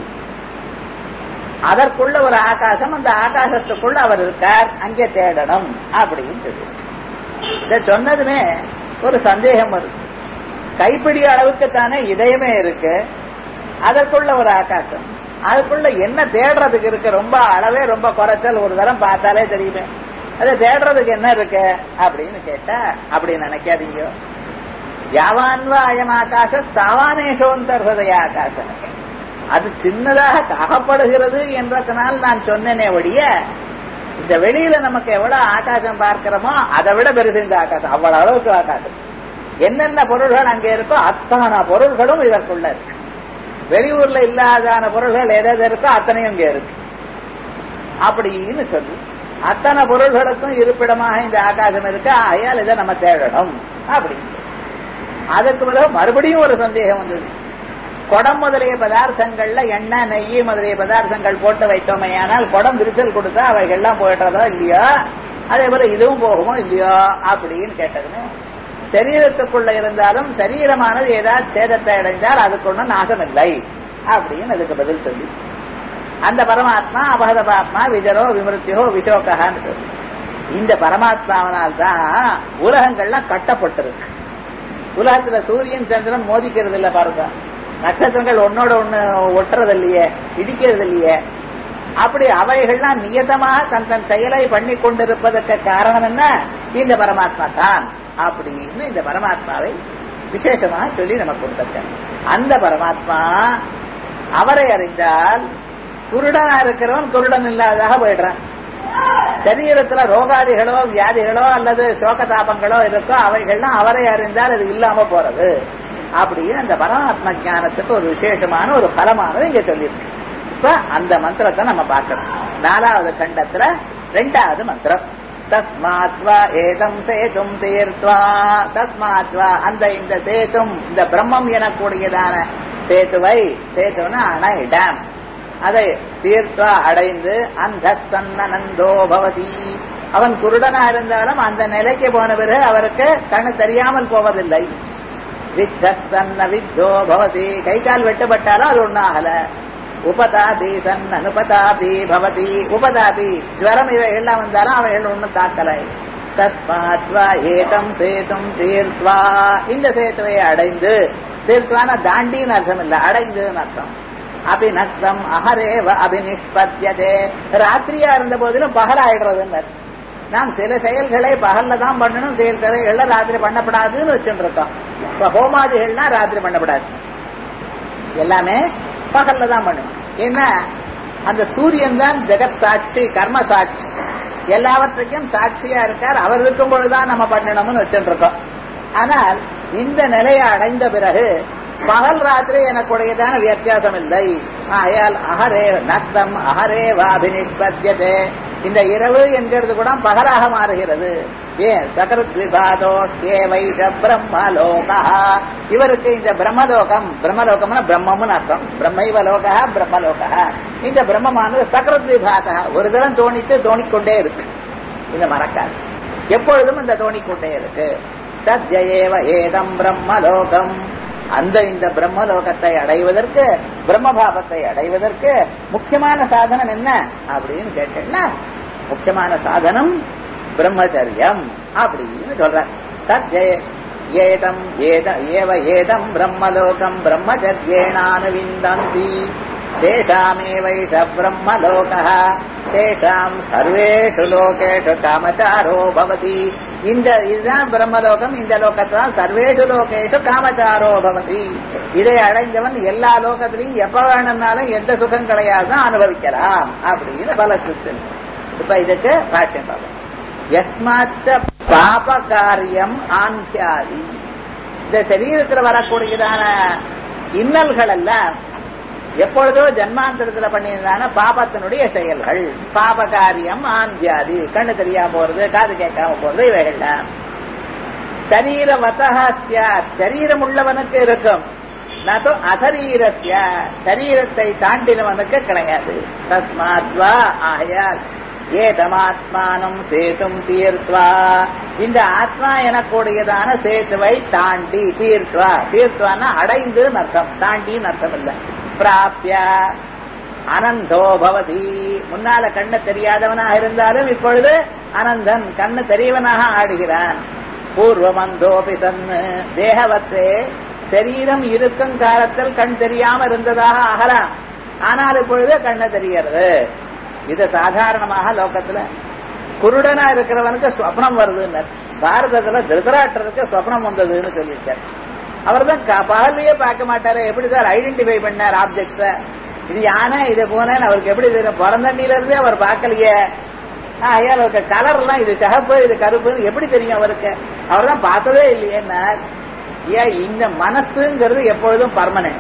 அதற்குள்ள ஒரு ஆகாசம் அந்த ஆகாசத்துக்குள்ள அவர் இருக்கார் அங்கே தேடணும் அப்படின்னு சொல்லி இதை சொன்னதுமே ஒரு சந்தேகம் வருது கைப்பிடி அளவுக்கு தானே இதயமே இருக்கு அதற்குள்ள ஒரு ஆகாசம் அதுக்குள்ள என்ன தேடுறதுக்கு இருக்கு ரொம்ப அளவே ரொம்ப குறைச்சல் ஒரு தரம் பார்த்தாலே தெரியுமே அதை தேடுறதுக்கு என்ன இருக்கு அப்படின்னு கேட்டா அப்படி நினைக்காதீங்க யாவான்வா அயம் ஆகாச ஸ்தாவானேஷோந்தர்ஹதய ஆகாசம் அது சின்னதாக காகப்படுகிறது என்றதனால் நான் சொன்னேனே ஒழிய இந்த வெளியில நமக்கு எவ்வளவு ஆகாசம் பார்க்கிறோமோ அதை விட பெருசு இந்த ஆகாசம் அவ்வளவு அளவுக்கு ஆகாசம் என்னென்ன பொருள்கள் அங்கே இருக்கோ அத்தனை பொருள்களும் இதற்குள்ள இருக்கு வெளியூர்ல இல்லாதான பொருள்கள் எதாவது இருக்கோ அத்தனையும் இங்க இருக்கு அப்படின்னு சொல்லி அத்தனை பொருள்களுக்கும் இருப்பிடமாக இந்த ஆகாசம் இருக்கு ஆகையால் இதை நம்ம தேடணும் அப்படின்னு அதுக்கு பிறகு மறுபடியும் ஒரு சந்தேகம் வந்தது குடம் முதலிய பதார்த்தங்கள்ல எண்ணெய் நெய் முதலிய பதார்த்தங்கள் போட்டு வைத்தோமையானால் குடம் விரிசல் கொடுத்தா அவைகள்லாம் போயிடுறதா இல்லையா அதே போல இதுவும் போகுமோ இல்லையோ அப்படின்னு கேட்டதுன்னு சரீரத்துக்குள்ள இருந்தாலும் சரீரமானது ஏதாவது சேதத்தை அடைந்தால் அதுக்கு ஒன்றும் நாசம் இல்லை அப்படின்னு அதுக்கு பதில் சொல்லி அந்த பரமாத்மா அபகத பாத்மா விஜரோ விமிருத்தியோ விசோகான்னு சொல்லி இந்த பரமாத்மாவனால் தான் உலகங்கள்லாம் கட்டப்பட்டிருக்கு உலகத்துல சூரியன் சந்திரன் மோதிக்கிறது இல்ல பாருங்க நட்சத்திரங்கள் ஒன்னோட ஒண்ணு ஒட்டுறது இல்லையே இடிக்கிறது இல்லையே அப்படி அவைகள்லாம் நியதமாக தன் தன் செயலை பண்ணி கொண்டிருப்பதற்கு காரணம் என்ன இந்த பரமாத்மா தான் அப்படின்னு இந்த பரமாத்மாவை விசேஷமாக சொல்லி நமக்கு கொடுத்திருக்க அந்த பரமாத்மா அவரை அறிந்தால் குருடனா இருக்கிறவன் குருடன் இல்லாததாக போயிடுறான் சரீரத்துல ரோகாதிகளோ வியாதிகளோ அல்லது சோகதாபங்களோ இருக்கோ அவைகள்லாம் அவரை அறிந்தால் அது இல்லாம போறது அப்படின்னு அந்த பரமாத்ம ஞானத்துக்கு ஒரு விசேஷமான ஒரு பலமானது இங்க சொல்லியிருக்கு இப்ப அந்த மந்திரத்தை நம்ம பார்க்கணும் நாலாவது கண்டத்துல ரெண்டாவது மந்திரம் தஸ்மாத்வா ஏதம் சேதும் தீர்த்வா தஸ்மாத்வா அந்த இந்த சேதும் இந்த பிரம்மம் எனக்கூடியதான சேதுவை சேதுனா அணை டேம் அதை தீர்த்தா அடைந்து அந்த சன்னனந்தோ பவதி அவன் குருடனா இருந்தாலும் அந்த நிலைக்கு போன பிறகு அவருக்கு கண்ணு தெரியாமல் போவதில்லை வித்தன்ன வித்தோ பவதி கை கால் வெட்டுப்பட்டாலும் அது ஒன்றும் ஆகல உபதாபி சன் அனுபதாபி பவதி உபதாபி ஜுவரம் இவைகள்லாம் வந்தாலும் அவைகள் ஒன்றும் தாக்கலை தஸ்மாத்வா ஏதம் சேதும் தீர்த்வா இந்த சேத்துவை அடைந்து தீர்த்வான தாண்டின்னு அர்த்தம் இல்லை அடைந்துன்னு அர்த்தம் அபிநக்தம் அகரேவ அபினிஷ்பத்தியதே ராத்திரியா இருந்த போதிலும் பகல் ஆயிடுறதுன்னு நாம் சில செயல்களை பகல்ல தான் பண்ணணும் சில செயல்களை ராத்திரி பண்ணப்படாதுன்னு வச்சுட்டு இருக்கோம் இப்ப ஹோமாதிகள்னா ராத்திரி பண்ணப்படாது எல்லாமே பகல்ல தான் பண்ணணும் ஏன்னா அந்த சூரியன் தான் ஜெகத் சாட்சி கர்ம சாட்சி எல்லாவற்றுக்கும் சாட்சியா இருக்கார் அவர் இருக்கும் பொழுதுதான் நம்ம பண்ணணும்னு வச்சுட்டு இருக்கோம் ஆனால் இந்த நிலையை அடைந்த பிறகு பகல் ராத்திரி எனக்குடையதான வித்தியாசம் இல்லை ஆகையால் அகரே நக்தம் அகரே வாபினிஷ்பத்தியதே இந்த இரவு என்கிறது கூட பகலாக மாறுகிறது ஏன் சகருத் விபாதோ கே வைஷ பிரம்மலோகா இவருக்கு இந்த பிரம்மலோகம் பிரம்மலோகம்னா பிரம்மம்னு அர்த்தம் பிரம்மைவ லோகா பிரம்மலோகா இந்த பிரம்மமானது சகருத் விபாதா ஒரு தரம் தோணித்து தோணிக்கொண்டே இருக்கு இந்த மறக்காது எப்பொழுதும் இந்த தோணிக்கொண்டே இருக்கு தத்யேவ ஏதம் பிரம்மலோகம் அந்த இந்த பிரம்மலோகத்தை அடைவதற்கு பிரம்மபாவத்தை அடைவதற்கு முக்கியமான சாதனம் என்ன அப்படின்னு கேட்டேன்னா முக்கியமான சாதனம் பிரம்மச்சரியம் அப்படின்னு சொல்ற தத்யே ஏதம் ஏத ஏவ ஏதம் பிரம்மலோகம் பிரம்மச்சரியேனானுவிந்தந்தி தேஷாமேவைஷ பிரம்மலோக தேஷாம் சர்வேஷு லோகேஷு காமச்சாரோ பவதி இந்த இதுதான் பிரம்மலோகம் இந்த லோகத்தான் சர்வேஷு லோகேஷு காமச்சாரோ பவதி இதை அடைந்தவன் எல்லா லோகத்திலையும் எப்ப வேணும்னாலும் எந்த சுகம் கிடையாது அனுபவிக்கலாம் அப்படின்னு பல சுத்தல் இப்ப இதுக்கு பாஷ்யம் பார்ப்போம் எஸ்மாச்ச பாப காரியம் ஆந்தியாதி இந்த சரீரத்தில் வரக்கூடியதான இன்னல்கள் எல்லாம் எப்பொழுதோ ஜன்மாந்தரத்துல பண்ணியிருந்தான பாபத்தினுடைய செயல்கள் பாப காரியம் ஆந்தியாதி கண்ணு தெரியாம போறது காது கேட்காம போறது இவைகள்லாம் சரீரவதஹாஸ்ய சரீரம் உள்ளவனுக்கு இருக்கும் நது அசரீரஸ்ய சரீரத்தை தாண்டினவனுக்கு கிடையாது தஸ்மாத்வா ஆகையால் ஏதமாத்மானம் சேதும் தீர்த்வா இந்த ஆத்மா எனக்கூடியதான சேத்துவை தாண்டி தீர்த்வா தீர்த்வான்னா அடைந்து அர்த்தம் தாண்டின்னு அர்த்தம் இல்ல பிராப்திய அனந்தோ பவதி முன்னால கண்ணு தெரியாதவனாக இருந்தாலும் இப்பொழுது அனந்தன் கண்ணு தெரியவனாக ஆடுகிறான் பூர்வமந்தோபி தன்னு தேகவத்தே சரீரம் இருக்கும் காலத்தில் கண் தெரியாம இருந்ததாக ஆகலாம் ஆனால் இப்பொழுது கண்ணு தெரிகிறது இது சாதாரணமாக லோகத்துல குருடனா இருக்கிறவனுக்கு ஸ்வப்னம் வருதுன்னு பாரதத்துல திருதராட்டருக்கு ஸ்வப்னம் வந்ததுன்னு சொல்லியிருக்கார் அவர் தான் பகல்லையே பார்க்க மாட்டாரு எப்படி சார் ஐடென்டிஃபை பண்ணார் ஆப்ஜெக்ட்ஸ இது யானை இது போனேன்னு அவருக்கு எப்படி தெரியும் பிறந்தண்ணில இருந்தே அவர் பார்க்கலையே ஐயா அவருக்கு கலர் எல்லாம் இது சிகப்பு இது கருப்புன்னு எப்படி தெரியும் அவருக்கு அவர் தான் பார்த்ததே இல்லையேன்னா ஏன் இந்த மனசுங்கிறது எப்பொழுதும் பர்மனன்ட்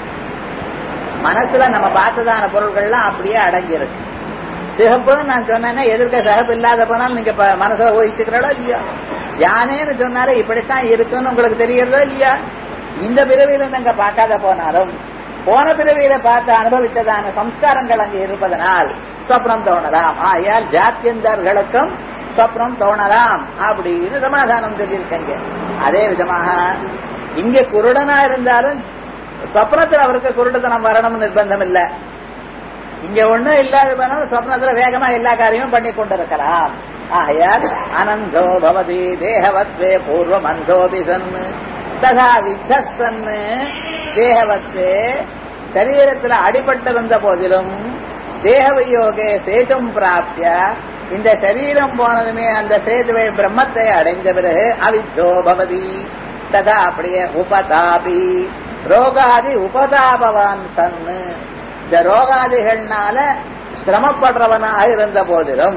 மனசுல நம்ம பார்த்ததான பொருட்கள்லாம் அப்படியே அடங்கியிருக்கு சிகப்புன்னு நான் சொன்னேன்னா எதிர்க்க சிகப்பு இல்லாத போனாலும் நீங்க மனசுல ஊகிச்சுக்கிறோட இல்லையா யானேன்னு சொன்னாலே இப்படித்தான் இருக்குன்னு உங்களுக்கு தெரியறதோ இல்லையா இந்த பிறவியில நீங்க பார்க்காத போனாலும் போன பிறவியில பார்த்து அனுபவித்ததான சம்ஸ்காரங்கள் அங்கே இருப்பதனால் சொப்னம் தோணலாம் ஆயால் ஜாத்தியந்தர்களுக்கும் சொப்னம் தோணலாம் அப்படின்னு சமாதானம் சொல்லியிருக்கீங்க அதே விதமாக இங்க குருடனா இருந்தாலும் சொப்னத்தில் அவருக்கு குருடத்தனம் வரணும்னு நிர்பந்தம் இல்லை இங்க ஒண்ணும் இல்லாத போனாலும் சொப்னத்துல வேகமா எல்லா காரியமும் பண்ணி கொண்டிருக்கலாம் ஆகையால் அனந்தோ பவதி தேகவத்வே பூர்வம் அந்தோபி சன்னு ததா வித்தன்னு தேகவத்தே சரீரத்தில் அடிபட்டிருந்த போதிலும் தேகவியோகே சேதும் பிராப்திய இந்த சரீரம் போனதுமே அந்த சேதுவை பிரம்மத்தை அடைந்த பிறகு அவித்தோ பவதி ததா அப்படியே உபதாபி ரோகாதி உபதாபவான் சன்னு இந்த ரோகாதிகள்னால சிரமப்படுறவனாக இருந்த போதிலும்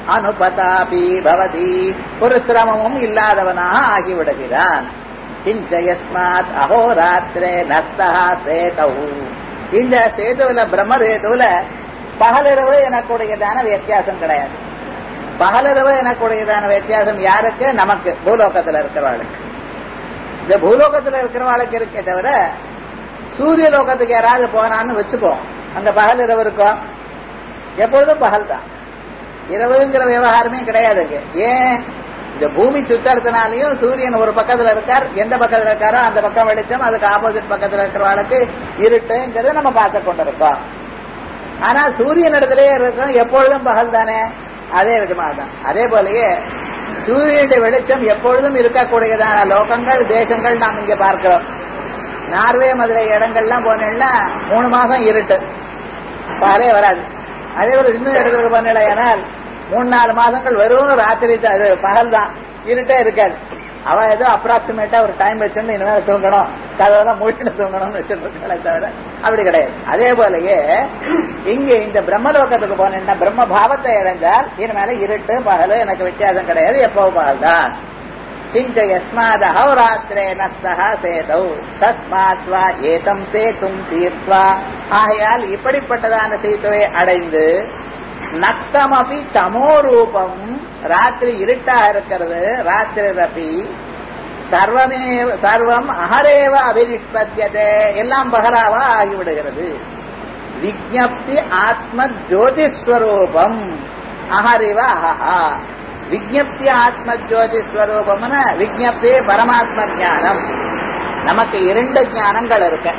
அனுபதாபி பவதி ஒரு சிரமமும் இல்லாதவனாக ஆகிவிடுகிறான் கிஞ்சயஸ்மாத் அஹோராத்திரே நஸ்தா சேதவு இந்த சேதுவில பிரம்மரேதுவில பகலிரவு எனக்குடையதான வித்தியாசம் கிடையாது பகலிரவு எனக்குடையதான வித்தியாசம் யாருக்கு நமக்கு பூலோகத்துல இருக்கிறவாளுக்கு இந்த பூலோகத்துல இருக்கிறவாளுக்கு இருக்கே தவிர சூரிய லோகத்துக்கு யாராவது போனான்னு வச்சுப்போம் அங்க பகல் இரவு இருக்கும் எப்பொழுதும் பகல் தான் இரவுங்கிற விவகாரமே கிடையாது அங்க. ஏன் இந்த பூமி சுத்தறதுனாலையும் சூரியன் ஒரு பக்கத்துல இருக்கார் எந்த பக்கத்துல இருக்காரோ அந்த பக்கம் வெளிச்சம் அதுக்கு ஆப்போசிட் பக்கத்துல இருக்கிறவாளுக்கு இருட்டுங்கிறத நம்ம பார்த்து கொண்டிருக்கோம் ஆனா சூரியன் இடத்துலயே இருக்கும் எப்பொழுதும் பகல் தானே அதே விதமாக தான் அதே போலயே சூரியனுடைய வெளிச்சம் எப்பொழுதும் இருக்கக்கூடியதான லோகங்கள் தேசங்கள் நாம் இங்க பார்க்கிறோம் நார்வே மதுரை இடங்கள்லாம் போனீங்கன்னா மூணு மாசம் இருட்டு பகலே வராது அதே போல இன்னும் இடத்துக்கு போனீங்களா ஏனால் மூணு நாலு மாதங்கள் வெறும் ராத்திரி தான் இது பகல் தான் இருட்டே இருக்காது அவ ஏதோ அப்ராக்சிமேட்டா ஒரு டைம் வச்சுன்னு இனிமேல் தூங்கணும் கதவெல்லாம் மூடிட்டு தூங்கணும்னு வச்சுருக்காங்களே தவிர அப்படி கிடையாது அதே போலயே இங்க இந்த பிரம்மலோகத்துக்கு போனேன்னா பிரம்ம பாவத்தை இழந்தால் இனிமேல இருட்டு பகல் எனக்கு வித்தியாசம் கிடையாது எப்பவும் பகல் தான் கிஞ்ச யஸ்மாத் அஹோராத்திரே நஸ்தः சேதௌ தஸ்மாத் வா ஏதம் சேதும் தீர்த்வா ஆகையால் இப்படிப்பட்டதான சீத்துவை அடைந்து நக்தமபி தமோ ரூபம் ராத்திரி இருட்டா இருக்கிறது ராத்திரி ரபி சர்வமே சர்வம் அகரேவ அபினிஷ்பத்தியதே எல்லாம் பகலாவா ஆகிவிடுகிறது விஜப்தி ஆத்ம ஜோதிஸ்வரூபம் அஹரிவ அஹஹா விஜப்தி ஆத்ம ஜோதிஸ்வரூபம்னு விஜப்தி பரமாத்ம ஞானம் நமக்கு இரண்டு ஞானங்கள் இருக்கு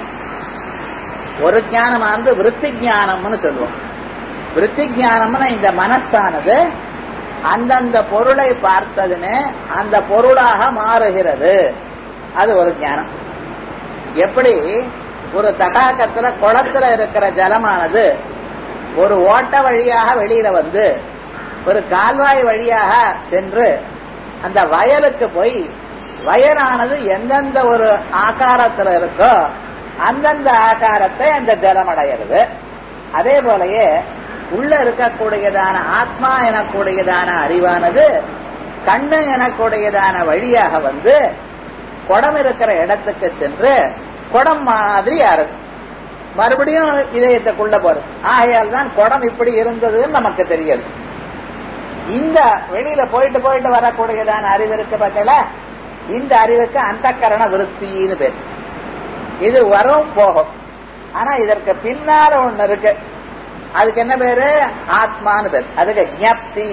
ஒரு ஞானம் வந்து விருத்தி ஞானம்னு சொல்லுவோம் விருத்தி ஞானம்னா இந்த மனசானது அந்தந்த பொருளை பார்த்ததுன்னு அந்த பொருளாக மாறுகிறது அது ஒரு ஞானம் எப்படி ஒரு தடாகத்துல குளத்துல இருக்கிற ஜலமானது ஒரு ஓட்ட வழியாக வெளியில வந்து ஒரு கால்வாய் வழியாக சென்று அந்த வயலுக்கு போய் வயலானது எந்தெந்த ஒரு ஆகாரத்துல இருக்கோ அந்தந்த ஆகாரத்தை அந்த ஜலம் அடையிறது அதே போலயே உள்ள இருக்கக்கூடியதான ஆத்மா எனக்கூடியதான அறிவானது கண்ணு எனக்கூடியதான வழியாக வந்து குடம் இருக்கிற இடத்துக்கு சென்று குடம் மாதிரி ஆறுது மறுபடியும் இதயத்துக்குள்ள போறது ஆகையால் தான் குடம் இப்படி இருந்ததுன்னு நமக்கு தெரியாது இந்த வெளியில போயிட்டு போயிட்டு வரக்கூடியதான அறிவு இருக்கு பார்த்தல இந்த அறிவுக்கு அந்த கரண விருத்தின்னு பேர் இது வரும் போகும் ஆனா இதற்கு பின்னால ஒண்ணு இருக்கு அதுக்கு என்ன பேரு ஆத்மான்னு பேர் அதுக்கு ஜப்தி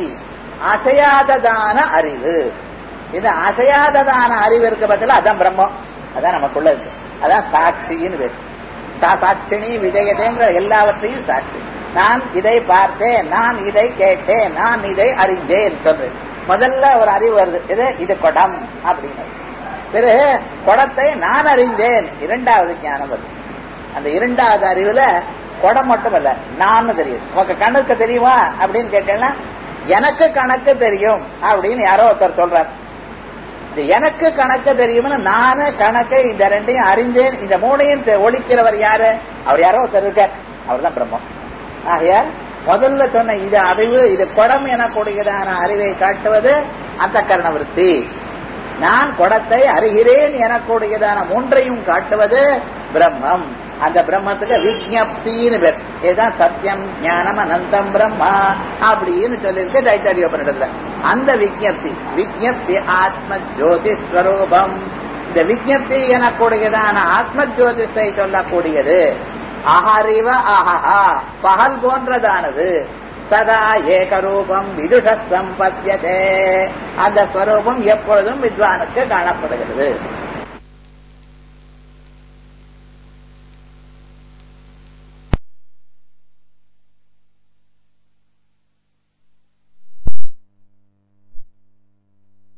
அசையாததான அறிவு இது அசையாததான அறிவு இருக்கு பார்த்தல அதான் பிரம்மம் அதான் நமக்குள்ள இருக்கு அதான் சாட்சின்னு பேர் சா சாட்சினி விஜயதேங்கிற எல்லாவற்றையும் சாட்சி நான் இதை பார்த்தேன் நான் இதை கேட்டேன் நான் இதை அறிந்தேன் சொல்றேன் முதல்ல ஒரு அறிவு வருது இது இது குடம் அப்படின்னு பிறகு குடத்தை நான் அறிந்தேன் இரண்டாவது ஞானம் வருது அந்த இரண்டாவது அறிவுல குடம் மட்டும் இல்ல நான் தெரியும் உனக்கு கணக்கு தெரியுமா அப்படின்னு கேட்டேன்னா எனக்கு கணக்கு தெரியும் அப்படின்னு யாரோ ஒருத்தர் சொல்றார் இந்த எனக்கு கணக்கு தெரியும்னு நானு கணக்கு இந்த ரெண்டையும் அறிந்தேன் இந்த மூணையும் தெ- ஒழிக்கிறவர் யாரு அவர் யாரோ ஒருத்தர் இருக்கார் அவர் தான் பிரம்மம் ஆகையால் முதல்ல சொன்ன இது அறிவு இது குடம் எனக்கூடியதான அறிவை காட்டுவது அந்த கரண விருத்தி நான் குடத்தை அறிகிறேன் எனக்கூடியதான மூன்றையும் காட்டுவது பிரம்மம் அந்த பிரம்மத்துக்கு விஜப்தின்னு பேர் இதுதான் சத்தியம் ஞானம் அனந்தம் பிரம்மா அப்படின்னு சொல்லியிருக்கு தைத்தரிய உபனிடத்துல அந்த விஜப்தி விஜப்தி ஆத்ம ஜோதி ஸ்வரூபம் இந்த விஜப்தி எனக்கூடியதான ஆத்ம ஜோதிஷை சொல்லக்கூடியது அஹரிவ அஹஹா பகல் போன்றதானது சதா ஏகரூபம் விதுஷ சம்பத்தியதே அந்த ஸ்வரூபம் எப்பொழுதும் வித்வானுக்கு காணப்படுகிறது